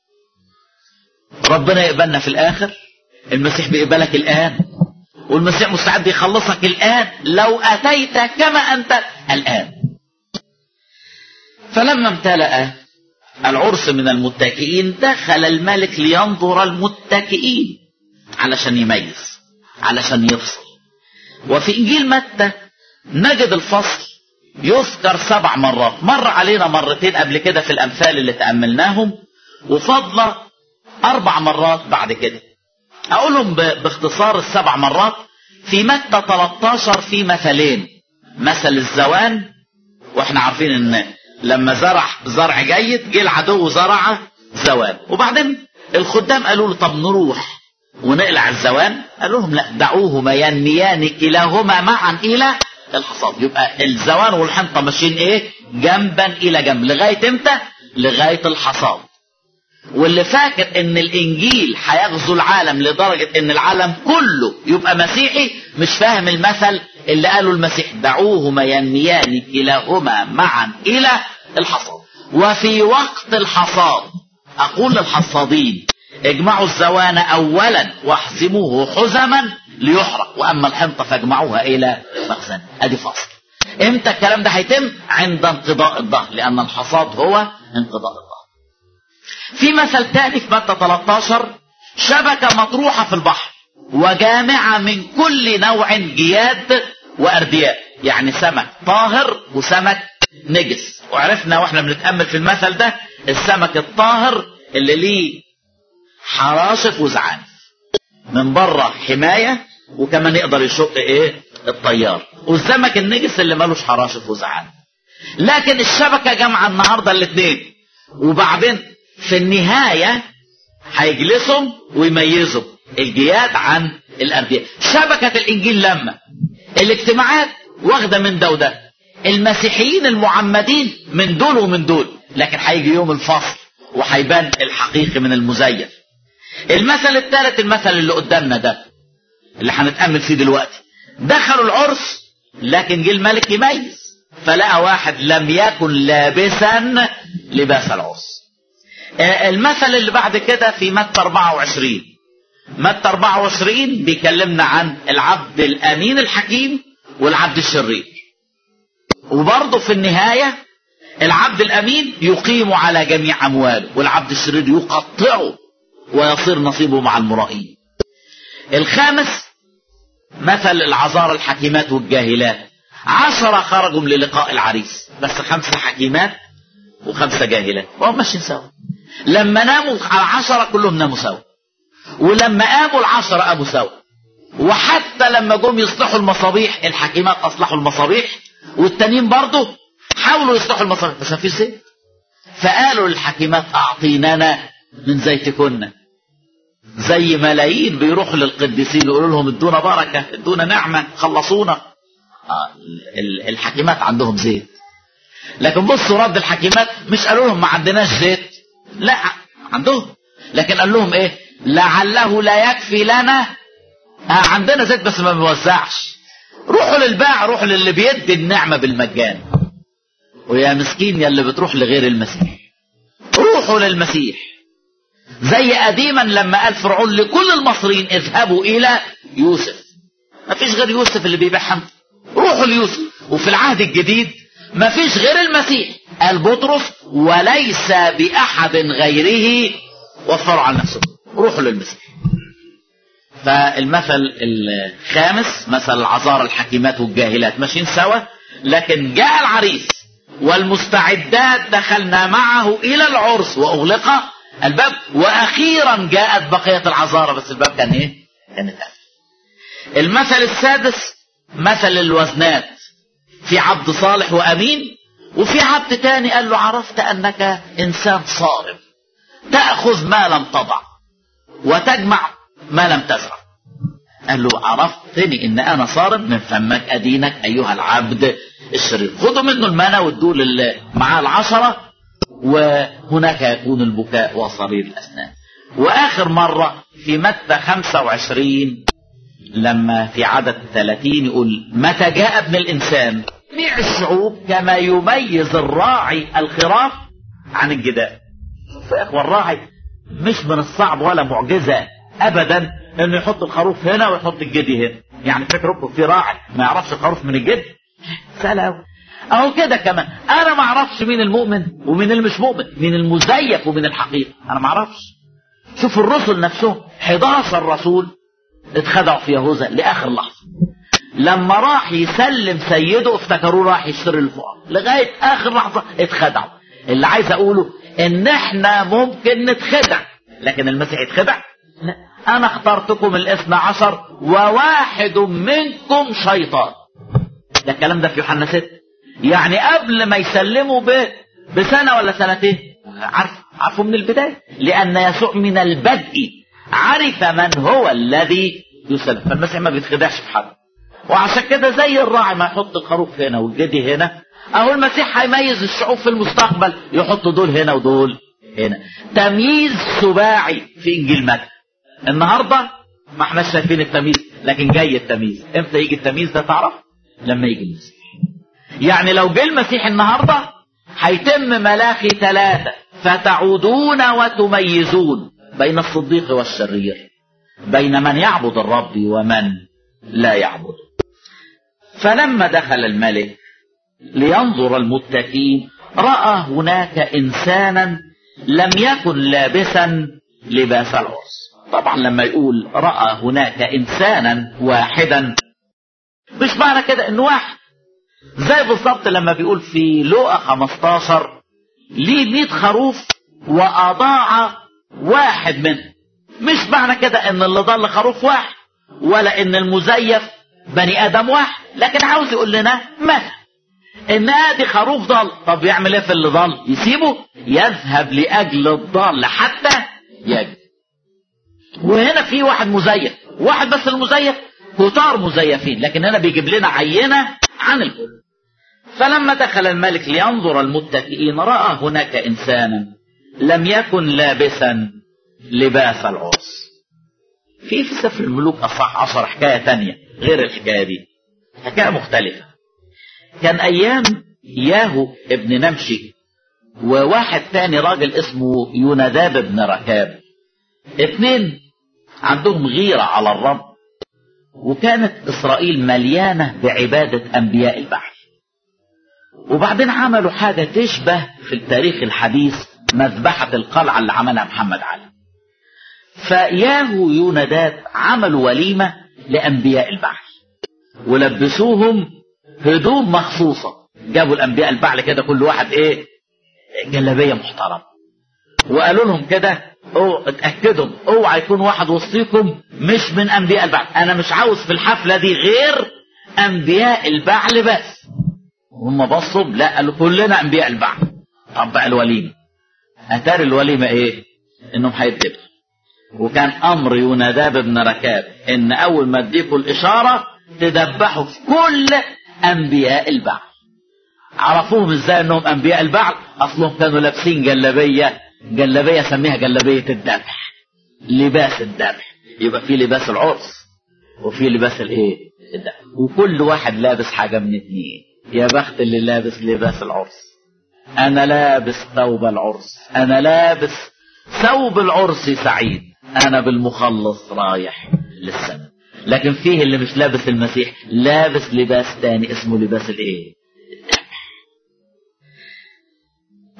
ربنا يقبلنا في الآخر المسيح بيقبلك الآن والمسيح مستعد يخلصك الآن لو أتيت كما أنت الآن فلما امتلأ العرس من المتكئين دخل الملك لينظر المتكئين علشان يميز علشان يفصل وفي إنجيل متى نجد الفصل يذكر سبع مرات مر علينا مرتين قبل كده في الأمثال اللي تأملناهم وفضل أربع مرات بعد كده أقولهم باختصار السبع مرات في متى 13 في مثلين مثل الزوان واحنا عارفين ان لما زرع زرع جيد جه العدو زرع زوان وبعدين الخدام قالوا له طب نروح ونقلع الزوان قالوا لهم لا دعوهما ينميان كلاهما معا الى الحصاد يبقى الزوان والحنطه ماشيين ايه جنبا الى جنب لغايه امتى لغايه الحصاد واللي فاكر ان الانجيل هيغزو العالم لدرجة ان العالم كله يبقى مسيحي مش فاهم المثل اللي قاله المسيح دعوهما ينميان كلاهما معا الى الحصاد وفي وقت الحصاد اقول للحصادين اجمعوا الزوان اولا واحزموه حزما ليحرق واما الحنطة فاجمعوها الى مخزن ادي فصل امتى الكلام ده هيتم عند انقضاء الظهر لان الحصاد هو انقضاء الظهر في مثل تاني في متى 13 شبكة مطروحة في البحر وجامعة من كل نوع جياد وأردياء يعني سمك طاهر وسمك نجس وعرفنا واحنا بنتأمل في المثل ده السمك الطاهر اللي ليه حراشف وزعانف من بره حماية وكمان يقدر يشق ايه الطيار والسمك النجس اللي ملوش حراشف وزعانف لكن الشبكة جامعة النهاردة الاثنين وبعدين في النهاية هيجلسهم ويميزوا الجياد عن الأنبياء شبكة الإنجيل لما الاجتماعات واخدة من ده وده المسيحيين المعمدين من دول ومن دول لكن هيجي يوم الفصل وهيبان الحقيقي من المزيف المثل الثالث المثل اللي قدامنا ده اللي هنتأمل فيه دلوقتي دخلوا العرس لكن جه الملك يميز فلقى واحد لم يكن لابسا لباس العرس المثل اللي بعد كده في متى 24 متى 24 بيكلمنا عن العبد الامين الحكيم والعبد الشرير وبرضه في النهايه العبد الامين يقيم على جميع امواله والعبد الشرير يقطعه ويصير نصيبه مع المرائين الخامس مثل العذار الحكيمات والجاهلات عشرة خرجوا للقاء العريس بس خمسة حكيمات وخمسة جاهلات وهم ماشيين سوا لما ناموا على عشرة كلهم ناموا سوا ولما قاموا العشرة قاموا سوا وحتى لما جم يصلحوا المصابيح الحكيمات أصلحوا المصابيح والتانيين برضه حاولوا يصلحوا المصابيح بس ما فيش زيت فقالوا للحكيمات أعطينانا من زيتكن زي ملايين بيروحوا للقديسين يقولوا لهم ادونا بركة ادونا نعمة خلصونا آه الحكيمات عندهم زيت لكن بصوا رد الحكيمات مش قالوا لهم ما عندناش زيت لا عندهم لكن قال لهم ايه لعله لا يكفي لنا آه عندنا زيت بس ما بنوزعش روحوا للباع روحوا للي بيدي النعمة بالمجان ويا مسكين يا اللي بتروح لغير المسيح روحوا للمسيح زي قديما لما قال فرعون لكل المصريين اذهبوا الى يوسف ما فيش غير يوسف اللي بيبيع حمد روحوا ليوسف وفي العهد الجديد ما فيش غير المسيح قال بطرس وليس بأحد غيره وفروا على نفسهم روحوا للمسيح فالمثل الخامس مثل العذار الحكيمات والجاهلات ماشيين سوا لكن جاء العريس والمستعدات دخلنا معه إلى العرس وأغلق الباب وأخيرا جاءت بقية العذارى بس الباب كان إيه؟ كان اتقفل المثل السادس مثل الوزنات في عبد صالح وأمين وفي عبد تاني قال له عرفت أنك إنسان صارم تأخذ ما لم تضع وتجمع ما لم تزرع قال له عرفتني ان انا صارم من فمك ادينك ايها العبد الشرير خدوا منه المنى وادوه اللي معاه العشرة وهناك يكون البكاء وصرير الاسنان واخر مرة في متى 25 لما في عدد 30 يقول متى جاء ابن الانسان جميع الشعوب كما يميز الراعي الخراف عن الجداء شوف يا اخوة الراعي مش من الصعب ولا معجزة ابدا انه يحط الخروف هنا ويحط الجدي هنا يعني فكركم في راعي ما يعرفش الخروف من الجدي سهل اهو كده كمان انا ما اعرفش مين المؤمن ومين اللي مش مؤمن مين المزيف ومين الحقيقي انا ما اعرفش شوف الرسل نفسهم 11 رسول اتخدعوا في يهوذا لاخر لحظه لما راح يسلم سيده افتكروه راح يشتري الفقراء لغايه اخر لحظه اتخدعوا اللي عايز اقوله ان احنا ممكن نتخدع لكن المسيح يتخدع لا انا اخترتكم الاثنى عشر وواحد منكم شيطان ده الكلام ده في يوحنا 6 يعني قبل ما يسلموا ب... بسنة ولا سنتين عارف عارفوا من البداية لأن يسوع من البدء عرف من هو الذي يسلم فالمسيح ما بيتخدعش في حد وعشان كده زي الراعي ما يحط الخروف هنا والجدي هنا اهو المسيح هيميز الشعوب في المستقبل يحط دول هنا ودول هنا تمييز سباعي في انجيل متى النهارده ما احنا شايفين التمييز لكن جاي التمييز امتى يجي التمييز ده تعرف لما يجي المسيح يعني لو جه المسيح النهارده هيتم ملاخي ثلاثة فتعودون وتميزون بين الصديق والشرير بين من يعبد الرب ومن لا يعبد فلما دخل الملك لينظر المتكين رأى هناك إنسانا لم يكن لابسا لباس العرس طبعا لما يقول رأى هناك إنسانا واحدا مش معنى كده إنه واحد زي بالظبط لما بيقول في لوقا 15 ليه 100 خروف وأضاع واحد منهم مش معنى كده إن اللي ضل خروف واحد ولا إن المزيف بني آدم واحد لكن عاوز يقول لنا مثل إن آدي خروف ضل طب يعمل إيه في اللي ضل يسيبه يذهب لأجل الضال حتى يجد وهنا في واحد مزيف واحد بس المزيف كتار مزيفين لكن هنا بيجيب لنا عينة عن الكل فلما دخل الملك لينظر المتكئين رأى هناك إنسانا لم يكن لابسا لباس العرس في في سفر الملوك أصح عشر حكاية تانية غير الحكاية دي حكاية مختلفة كان أيام ياهو ابن نمشي وواحد تاني راجل اسمه يوناداب بن ركاب اتنين عندهم غيرة على الرب وكانت إسرائيل مليانة بعبادة أنبياء البحر وبعدين عملوا حاجة تشبه في التاريخ الحديث مذبحة القلعة اللي عملها محمد علي فياهو يوناداب عملوا وليمة لأنبياء البحر ولبسوهم هدوم مخصوصة جابوا الأنبياء البعل كده كل واحد إيه جلابية محترمة وقالوا لهم كده أو اتأكدوا اوعى يكون واحد وسطيكم مش من أنبياء البعل أنا مش عاوز في الحفلة دي غير أنبياء البعل بس هم بصوا لا قالوا كلنا أنبياء البعل طب بقى الوليمة أتاري الوليمة إيه؟ إنهم هيتذبحوا وكان أمر يوناداب بن ركاب إن أول ما اديكوا الإشارة تذبحوا في كل أنبياء البعل عرفوهم ازاي انهم انبياء البعل اصلهم كانوا لابسين جلابيه جلابيه سميها جلابيه الذبح لباس الذبح يبقى في لباس العرس وفي لباس الايه الذبح وكل واحد لابس حاجه من اتنين يا بخت اللي لابس لباس العرس انا لابس ثوب العرس انا لابس ثوب العرس سعيد انا بالمخلص رايح للسماء لكن فيه اللي مش لابس المسيح لابس لباس تاني اسمه لباس الايه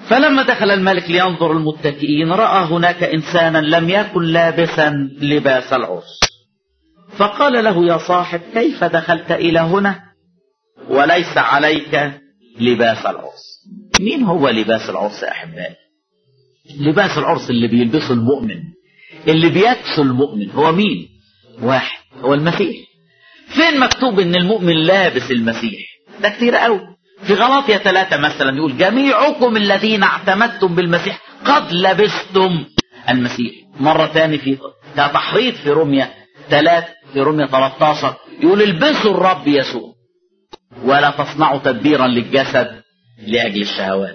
فلما دخل الملك لينظر المتكئين رأى هناك إنسانا لم يكن لابسا لباس العرس فقال له يا صاحب كيف دخلت إلى هنا وليس عليك لباس العرس مين هو لباس العرس يا أحبائي لباس العرس اللي بيلبسه المؤمن اللي بيكسو المؤمن هو مين واحد هو المسيح فين مكتوب ان المؤمن لابس المسيح ده كتير قوي في غلاطية ثلاثة مثلا يقول جميعكم الذين اعتمدتم بالمسيح قد لبستم المسيح مرة تاني في كتحريض في رومية ثلاث في رومية 13 يقول البسوا الرب يسوع ولا تصنعوا تدبيرا للجسد لأجل الشهوات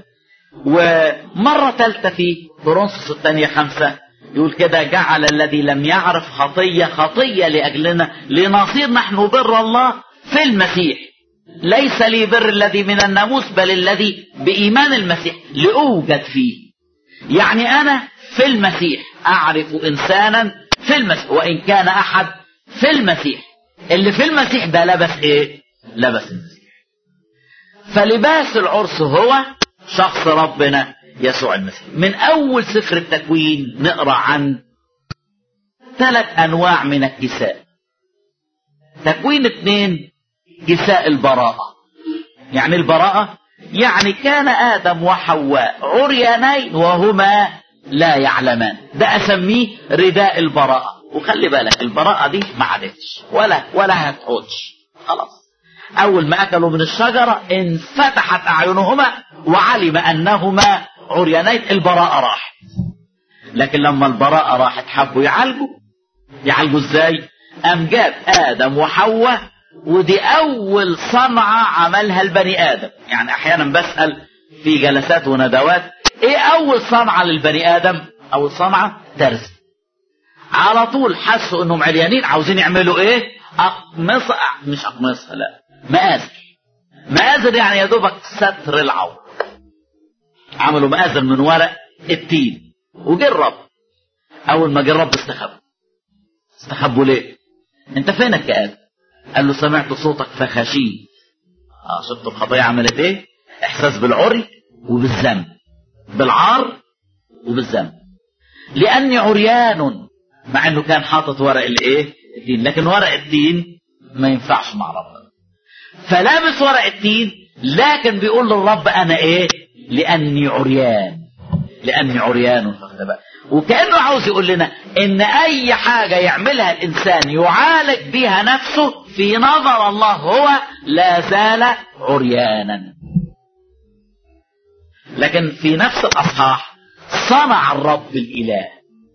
ومرة ثالثة في كورنثوس الثانية خمسة يقول كده جعل الذي لم يعرف خطية خطية لأجلنا لنصير نحن بر الله في المسيح ليس لي بر الذي من الناموس بل الذي بإيمان المسيح لأوجد فيه يعني أنا في المسيح أعرف إنسانا في المسيح وإن كان أحد في المسيح اللي في المسيح ده لبس إيه لبس المسيح فلباس العرس هو شخص ربنا يسوع المسيح من أول سفر التكوين نقرأ عن ثلاث أنواع من الكساء تكوين اثنين كساء البراءة يعني البراءة يعني كان آدم وحواء عريانين وهما لا يعلمان ده أسميه رداء البراءة وخلي بالك البراءة دي ما عادتش ولا ولا هتعودش خلاص أول ما أكلوا من الشجرة انفتحت أعينهما وعلم أنهما عريانين البراءة راحت لكن لما البراءة راحت حبوا يعالجوا يعالجوا ازاي قام جاب آدم وحواء ودي أول صنعة عملها البني آدم يعني أحيانا بسأل في جلسات وندوات إيه أول صنعة للبني آدم أول صنعة ترس على طول حسوا إنهم عريانين عاوزين يعملوا إيه أقمصة مش أقمصة لا مآزر مآزر يعني يا دوبك ستر العور عملوا مآزر من ورق التين وجرب أول ما جرب استخبوا استخبوا ليه انت فينك يا آدم قال له سمعت صوتك فخشيت اه شفت الخطية عملت ايه احساس بالعري وبالذنب بالعار وبالذنب لاني عريان مع انه كان حاطط ورق الايه التين لكن ورق التين ما ينفعش مع ربنا فلابس ورق التين لكن بيقول للرب انا ايه لاني عريان لاني عريان فاخد بقى وكانه عاوز يقول لنا ان اي حاجه يعملها الانسان يعالج بها نفسه في نظر الله هو لا زال عريانا لكن في نفس الاصحاح صنع الرب الاله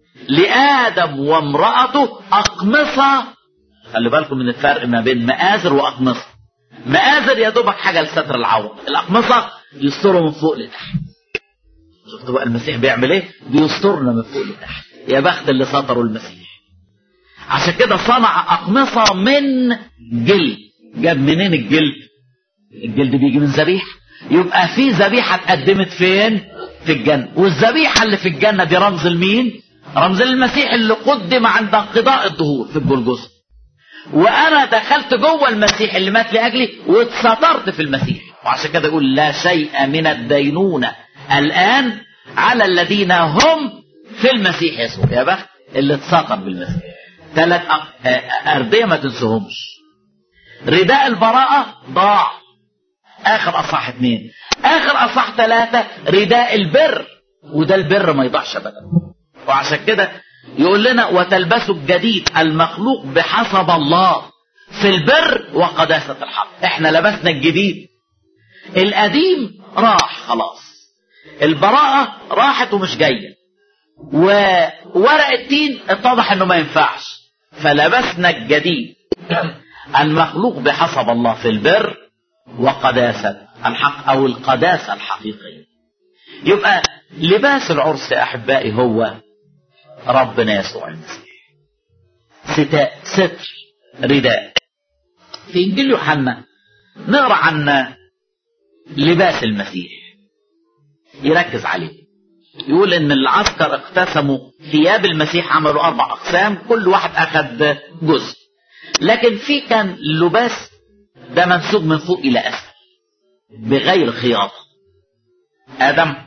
لادم وامراته اقمصه خلي بالكم من الفرق ما بين مآزر واقمصه مآزر يا دوبك حاجه لستر العوره الاقمصه يستروا من فوق لتحت شفتوا بقى المسيح بيعمل ايه بيسترنا من فوق لتحت يا بخت اللي سطروا المسيح عشان كده صنع أقمصة من جلد جاب منين الجلد الجلد بيجي من ذبيحة يبقى في ذبيحة اتقدمت فين في الجنة والذبيحة اللي في الجنة دي رمز لمين رمز للمسيح اللي قدم عند انقضاء الظهور في الجلجثة وانا دخلت جوه المسيح اللي مات لاجلي واتسترت في المسيح وعشان كده يقول لا شيء من الدينونة الآن على الذين هم في المسيح يسوع يا بخت اللي اتسطر بالمسيح ثلاث أردية ما تنسوهمش رداء البراءة ضاع آخر أصح اثنين آخر أصح ثلاثة رداء البر وده البر ما يضيعش أبدا وعشان كده يقول لنا وتلبسوا الجديد المخلوق بحسب الله في البر وقداسة الحق احنا لبسنا الجديد القديم راح خلاص البراءة راحت ومش جاية وورق التين اتضح انه ما ينفعش فلبسنا الجديد المخلوق بحسب الله في البر وقداسة الحق او القداسة الحقيقية يبقى لباس العرس يا احبائي هو ربنا يسوع المسيح ستاء ستر رداء في انجيل يوحنا نقرا عن لباس المسيح يركز عليه يقول ان العسكر اقتسموا ثياب المسيح عملوا اربع اقسام كل واحد اخذ جزء لكن في كان لباس ده منسوب من فوق الى اسفل بغير خياطه ادم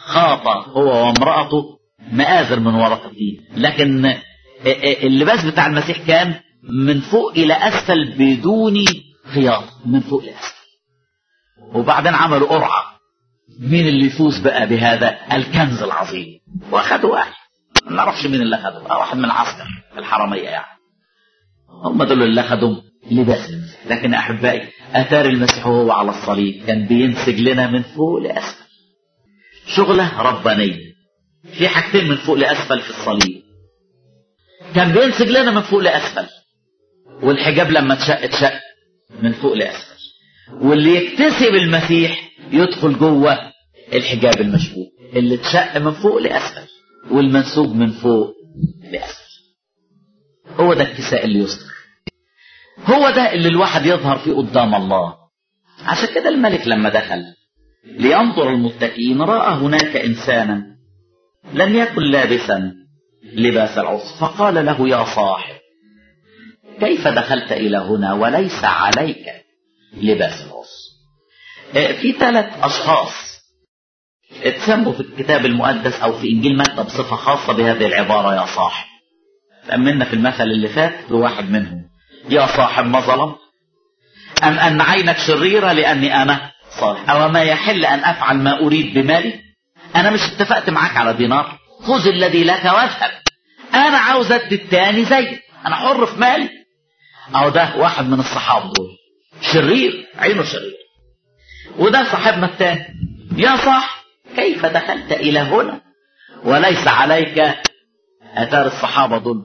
خاط هو وامرأته مآزر من ورق التين لكن اللباس بتاع المسيح كان من فوق إلى أسفل بدون خياط من فوق لأسفل وبعدين عملوا قرعة مين اللي يفوز بقى بهذا الكنز العظيم واخدوا واحد ما نعرفش مين اللي اخده واحد من العسكر الحرامية يعني هم دول اللي اخدوا لباس المسيح لكن احبائي اثار المسيح وهو على الصليب كان بينسج لنا من فوق لاسفل شغله ربانيه في حاجتين من فوق لاسفل في الصليب كان بينسج لنا من فوق لاسفل والحجاب لما اتشق اتشق من فوق لاسفل واللي يكتسب المسيح يدخل جوه الحجاب المشبوك اللي اتشق من فوق لاسفل والمنسوج من فوق لاسفل هو ده الكساء اللي يستر هو ده اللي الواحد يظهر فيه قدام الله عشان كده الملك لما دخل لينظر المتكئين راى هناك انسانا لم يكن لابسا لباس العصر فقال له يا صاحب كيف دخلت الى هنا وليس عليك لباس العصر في ثلاث اشخاص اتسموا في الكتاب المقدس او في انجيل متى بصفه خاصه بهذه العباره يا صاحب تأملنا في المثل اللي فات بواحد منهم يا صاحب ما ظلم أم أن عينك شريرة لأني أنا صالح أو ما يحل أن أفعل ما أريد بمالي أنا مش اتفقت معاك على دينار خذ الذي لك واذهب أنا عاوز أدي التاني زيك أنا حر في مالي أو ده واحد من الصحابة دول شرير عينه شرير وده صاحبنا التاني يا صاح كيف دخلت إلى هنا وليس عليك أثار الصحابة دول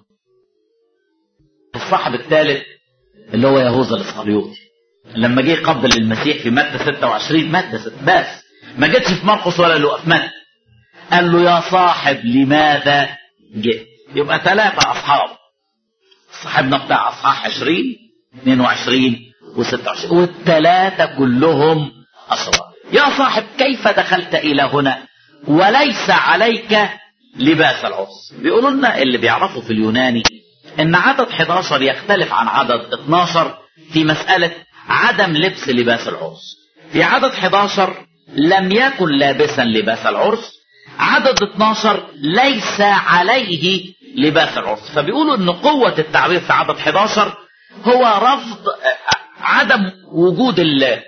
الصاحب الثالث اللي هو يهوذا الاسخريوطي لما جه يقبل المسيح في متى 26 متى 6 بس ما جتش في مرقس ولا لوقا في متى قال له يا صاحب لماذا جئت يبقى ثلاثة أصحاب صاحبنا بتاع أصحاح 20 22 و26 والثلاثة كلهم أشرار يا صاحب كيف دخلت إلى هنا وليس عليك لباس العرس بيقولوا لنا اللي بيعرفوا في اليوناني ان عدد 11 يختلف عن عدد 12 في مسألة عدم لبس لباس العرس في عدد 11 لم يكن لابسا لباس العرس عدد 12 ليس عليه لباس العرس فبيقولوا ان قوة التعبير في عدد 11 هو رفض عدم وجود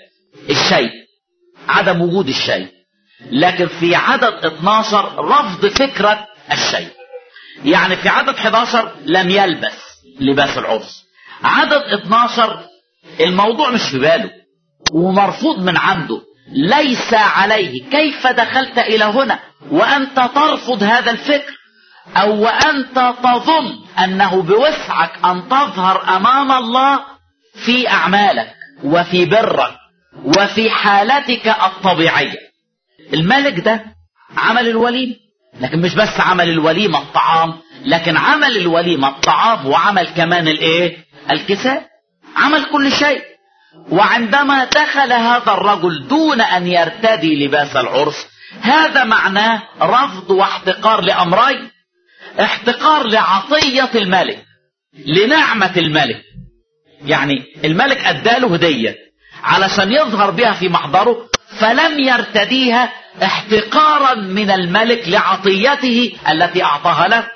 الشيء عدم وجود الشيء لكن في عدد 12 رفض فكرة الشيء يعني في عدد 11 لم يلبس لباس العرس عدد 12 الموضوع مش في باله ومرفوض من عنده ليس عليه كيف دخلت إلى هنا وأنت ترفض هذا الفكر أو وأنت تظن أنه بوسعك أن تظهر أمام الله في أعمالك وفي برك وفي حالتك الطبيعية الملك ده عمل الوليمة لكن مش بس عمل الوليمة الطعام لكن عمل الوليمة الطعام وعمل كمان الايه الكساء عمل كل شيء وعندما دخل هذا الرجل دون ان يرتدي لباس العرس هذا معناه رفض واحتقار لامرين احتقار لعطية الملك لنعمة الملك يعني الملك اداله هدية علشان يظهر بها في محضره فلم يرتديها احتقارا من الملك لعطيته التي اعطاها له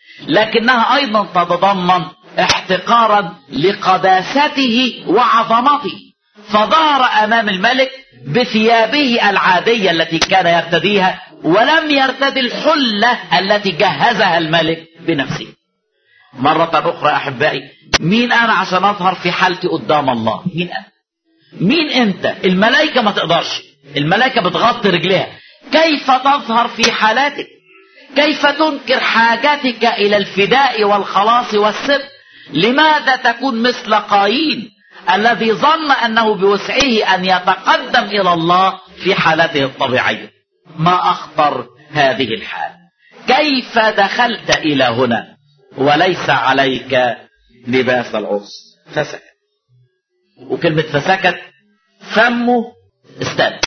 لكنها ايضا تتضمن احتقارا لقداسته وعظمته فظهر امام الملك بثيابه العاديه التي كان يرتديها ولم يرتدي الحله التي جهزها الملك بنفسه مرة أخرى أحبائي مين أنا عشان أظهر في حالتي قدام الله مين أنا مين أنت الملائكة ما تقدرش الملائكة بتغطي رجليها كيف تظهر في حالاتك كيف تنكر حاجتك إلى الفداء والخلاص والسر لماذا تكون مثل قايين الذي ظن أنه بوسعه أن يتقدم إلى الله في حالته الطبيعية ما أخطر هذه الحال كيف دخلت إلى هنا وليس عليك لباس العرس فسكت وكلمة فسكت فمه استنى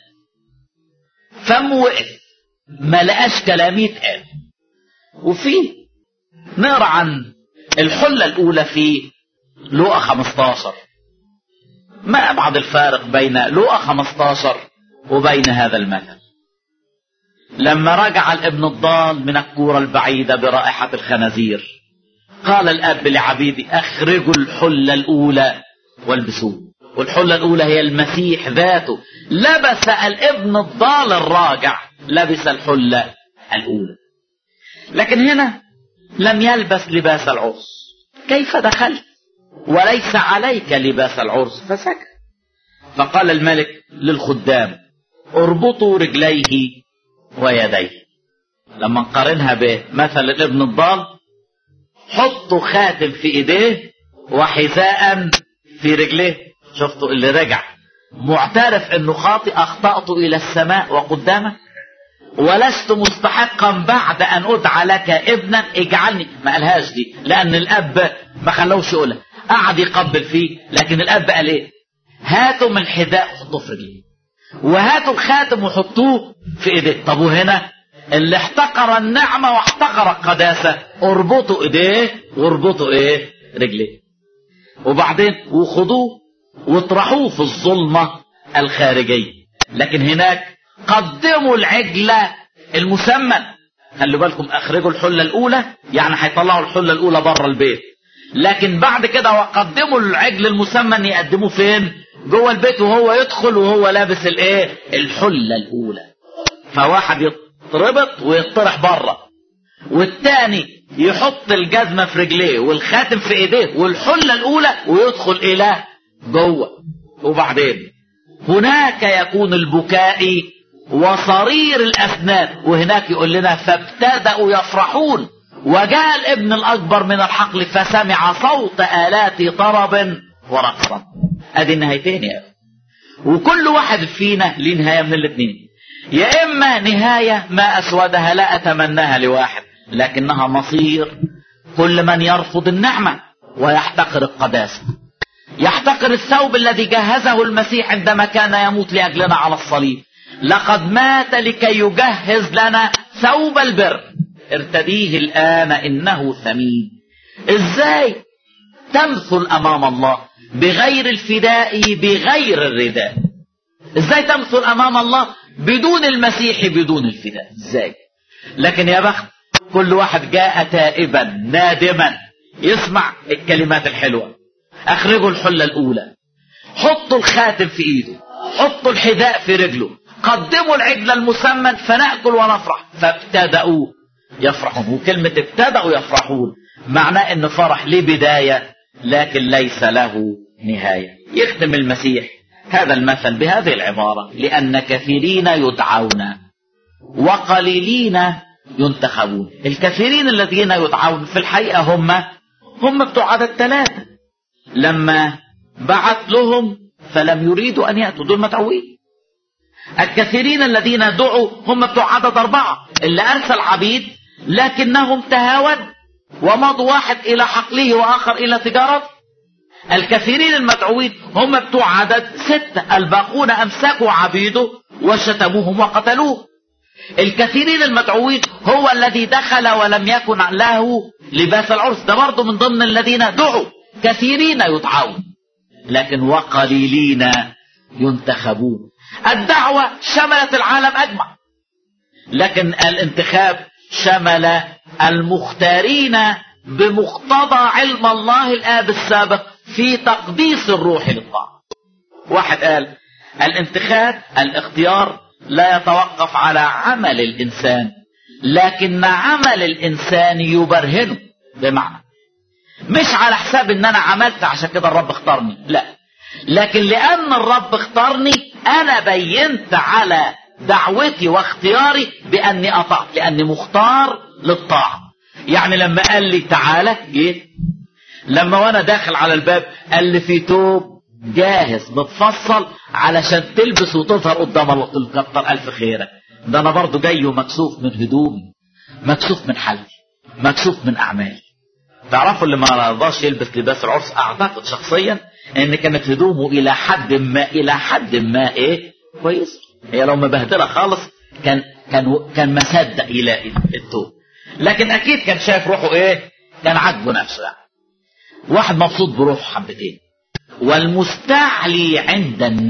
فمه وقف ما لقاش كلام يتقال وفي نقرا عن الحله الاولى في لوقا 15 ما ابعد الفارق بين لوقا 15 وبين هذا المثل لما رجع الابن الضال من الكورة البعيدة برائحة الخنازير قال الأب لعبيدي أخرجوا الحلة الأولى والبسوه والحلة الأولى هي المسيح ذاته لبس الابن الضال الراجع لبس الحلة الأولى لكن هنا لم يلبس لباس العرس كيف دخلت وليس عليك لباس العرس فسكت فقال الملك للخدام اربطوا رجليه ويديه لما نقارنها بمثل الابن الضال حطوا خاتم في ايديه وحذاء في رجليه شفتوا اللي رجع معترف انه خاطئ اخطأت الى السماء وقدامك ولست مستحقا بعد ان ادعى لك ابنا اجعلني ما قالهاش دي لان الاب ما خلوش يقولها قعد يقبل فيه لكن الاب قال ايه هاتوا من حذاء حطوه في رجليه وهاتوا الخاتم وحطوه في ايديه طب وهنا اللي احتقر النعمة واحتقر القداسة اربطوا ايديه واربطوا ايه رجليه وبعدين وخدوه واطرحوه في الظلمة الخارجية لكن هناك قدموا العجلة المسمن خلوا بالكم اخرجوا الحلة الاولى يعني هيطلعوا الحلة الاولى بره البيت لكن بعد كده وقدموا العجل المسمن يقدموه فين جوه البيت وهو يدخل وهو لابس الايه الحلة الاولى فواحد يتربط ويطرح بره والتاني يحط الجزمة في رجليه والخاتم في ايديه والحلة الاولى ويدخل الى جوه وبعدين هناك يكون البكاء وصرير الاسنان وهناك يقول لنا فابتدأوا يفرحون وجاء الابن الاكبر من الحقل فسمع صوت الات طرب ورقصا ادي النهايتين يا أخي وكل واحد فينا ليه نهايه من الاثنين يا اما نهايه ما اسودها لا اتمناها لواحد لكنها مصير كل من يرفض النعمه ويحتقر القداسه يحتقر الثوب الذي جهزه المسيح عندما كان يموت لاجلنا على الصليب لقد مات لكي يجهز لنا ثوب البر ارتديه الان انه ثمين ازاي تمثل امام الله بغير الفداء بغير الرداء ازاي تمثل امام الله بدون المسيح بدون الفداء ازاي لكن يا بخت كل واحد جاء تائبا نادما يسمع الكلمات الحلوه اخرجوا الحله الاولى حطوا الخاتم في ايده حطوا الحذاء في رجله قدموا العجل المسمن فناكل ونفرح فابتدأوا يفرحون وكلمة ابتدأوا يفرحون معناه ان فرح ليه بداية لكن ليس له نهاية يختم المسيح هذا المثل بهذه العبارة لأن كثيرين يدعون وقليلين ينتخبون الكثيرين الذين يدعون في الحقيقة هم هم بتوع عدد ثلاثة لما بعث لهم فلم يريدوا أن يأتوا دول مدعوين الكثيرين الذين دعوا هم بتوع عدد أربعة اللي أرسل عبيد لكنهم تهاون ومضوا واحد إلى حقله وآخر إلى تجارته الكثيرين المدعوين هم بتوع عدد ستة الباقون أمسكوا عبيده وشتموهم وقتلوه الكثيرين المدعوين هو الذي دخل ولم يكن له لباس العرس ده برضه من ضمن الذين دعوا كثيرين يدعون لكن وقليلين ينتخبون الدعوة شملت العالم أجمع لكن الانتخاب شمل المختارين بمقتضى علم الله الآب السابق في تقديس الروح للطاعة واحد قال الانتخاب الاختيار لا يتوقف على عمل الإنسان لكن عمل الإنسان يبرهنه بمعنى مش على حساب ان انا عملت عشان كده الرب اختارني لا لكن لان الرب اختارني انا بينت على دعوتي واختياري باني اطعت لاني مختار للطاعه يعني لما قال لي تعالى جيت لما وانا داخل على الباب قال لي في توب جاهز متفصل علشان تلبس وتظهر قدام الله قلت له كتر الف خيرك ده انا برضه جاي ومكسوف من هدومي مكسوف من حالتي مكسوف من اعمالي تعرفوا اللي ما رضاش يلبس لباس العرس اعتقد شخصيا ان كانت هدومه الى حد ما الى حد ما ايه كويس هي لو مبهدله خالص كان كان كان مصدق يلاقي التوب لكن اكيد كان شايف روحه ايه كان عاجبه نفسه يعني واحد مبسوط بروحه حبتين والمستعلي عند الناس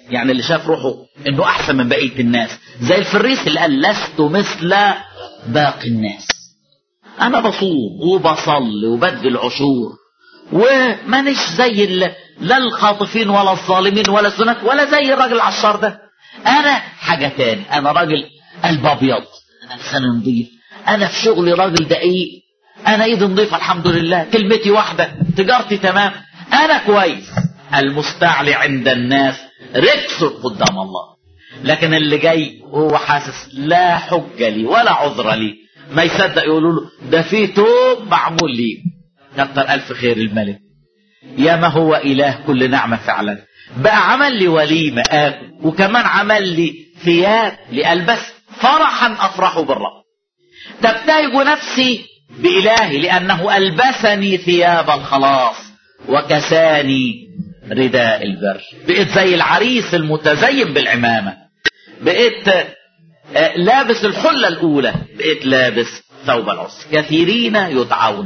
يعني اللي شاف روحه انه احسن من بقيه الناس زي الفريس اللي قال لست مثل باقي الناس انا بصوم وبصلي وبدي العشور ومانيش زي ال... لا الخاطفين ولا الظالمين ولا الزنات ولا زي الراجل العشار ده انا حاجه تاني انا راجل قلب ابيض انا لسان نظيف انا في شغلي راجل دقيق انا ايدي نظيفه الحمد لله كلمتي واحده تجارتي تمام انا كويس المستعلي عند الناس ركس قدام الله لكن اللي جاي وهو حاسس لا حجة لي ولا عذر لي ما يصدق يقولوا له ده في توب معمول لي كتر ألف خير الملك يا ما هو إله كل نعمة فعلا بقى عمل لي وليمة آكل وكمان عمل لي ثياب لألبس فرحا أفرح بالرب تبتهج نفسي بإلهي لأنه ألبسني ثياب الخلاص وكساني رداء البر بقيت زي العريس المتزين بالعمامة بقيت لابس الحلة الأولى بقيت لابس ثوب العرس كثيرين يدعون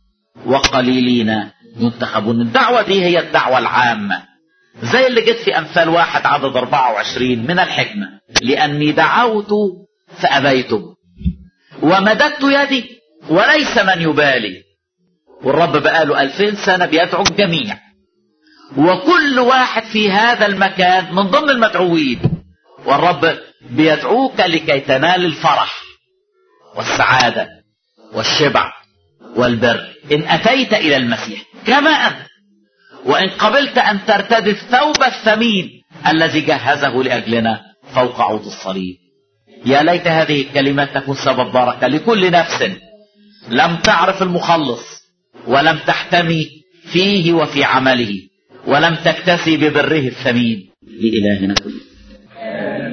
وقليلين ينتخبون الدعوة دي هي الدعوة العامة زي اللي جت في أمثال واحد عدد 24 من الحكمة لأني دعوت فأبيتم ومددت يدي وليس من يبالي والرب بقاله ألفين سنة بيدعو الجميع وكل واحد في هذا المكان من ضمن المدعوين والرب بيدعوك لكي تنال الفرح والسعادة والشبع والبر إن أتيت إلى المسيح كما أنت وإن قبلت أن ترتدي الثوب الثمين الذي جهزه لأجلنا فوق عود الصليب يا ليت هذه الكلمات تكون سبب بركة لكل نفس لم تعرف المخلص ولم تحتمي فيه وفي عمله ولم تكتسي ببره الثمين لإلهنا كله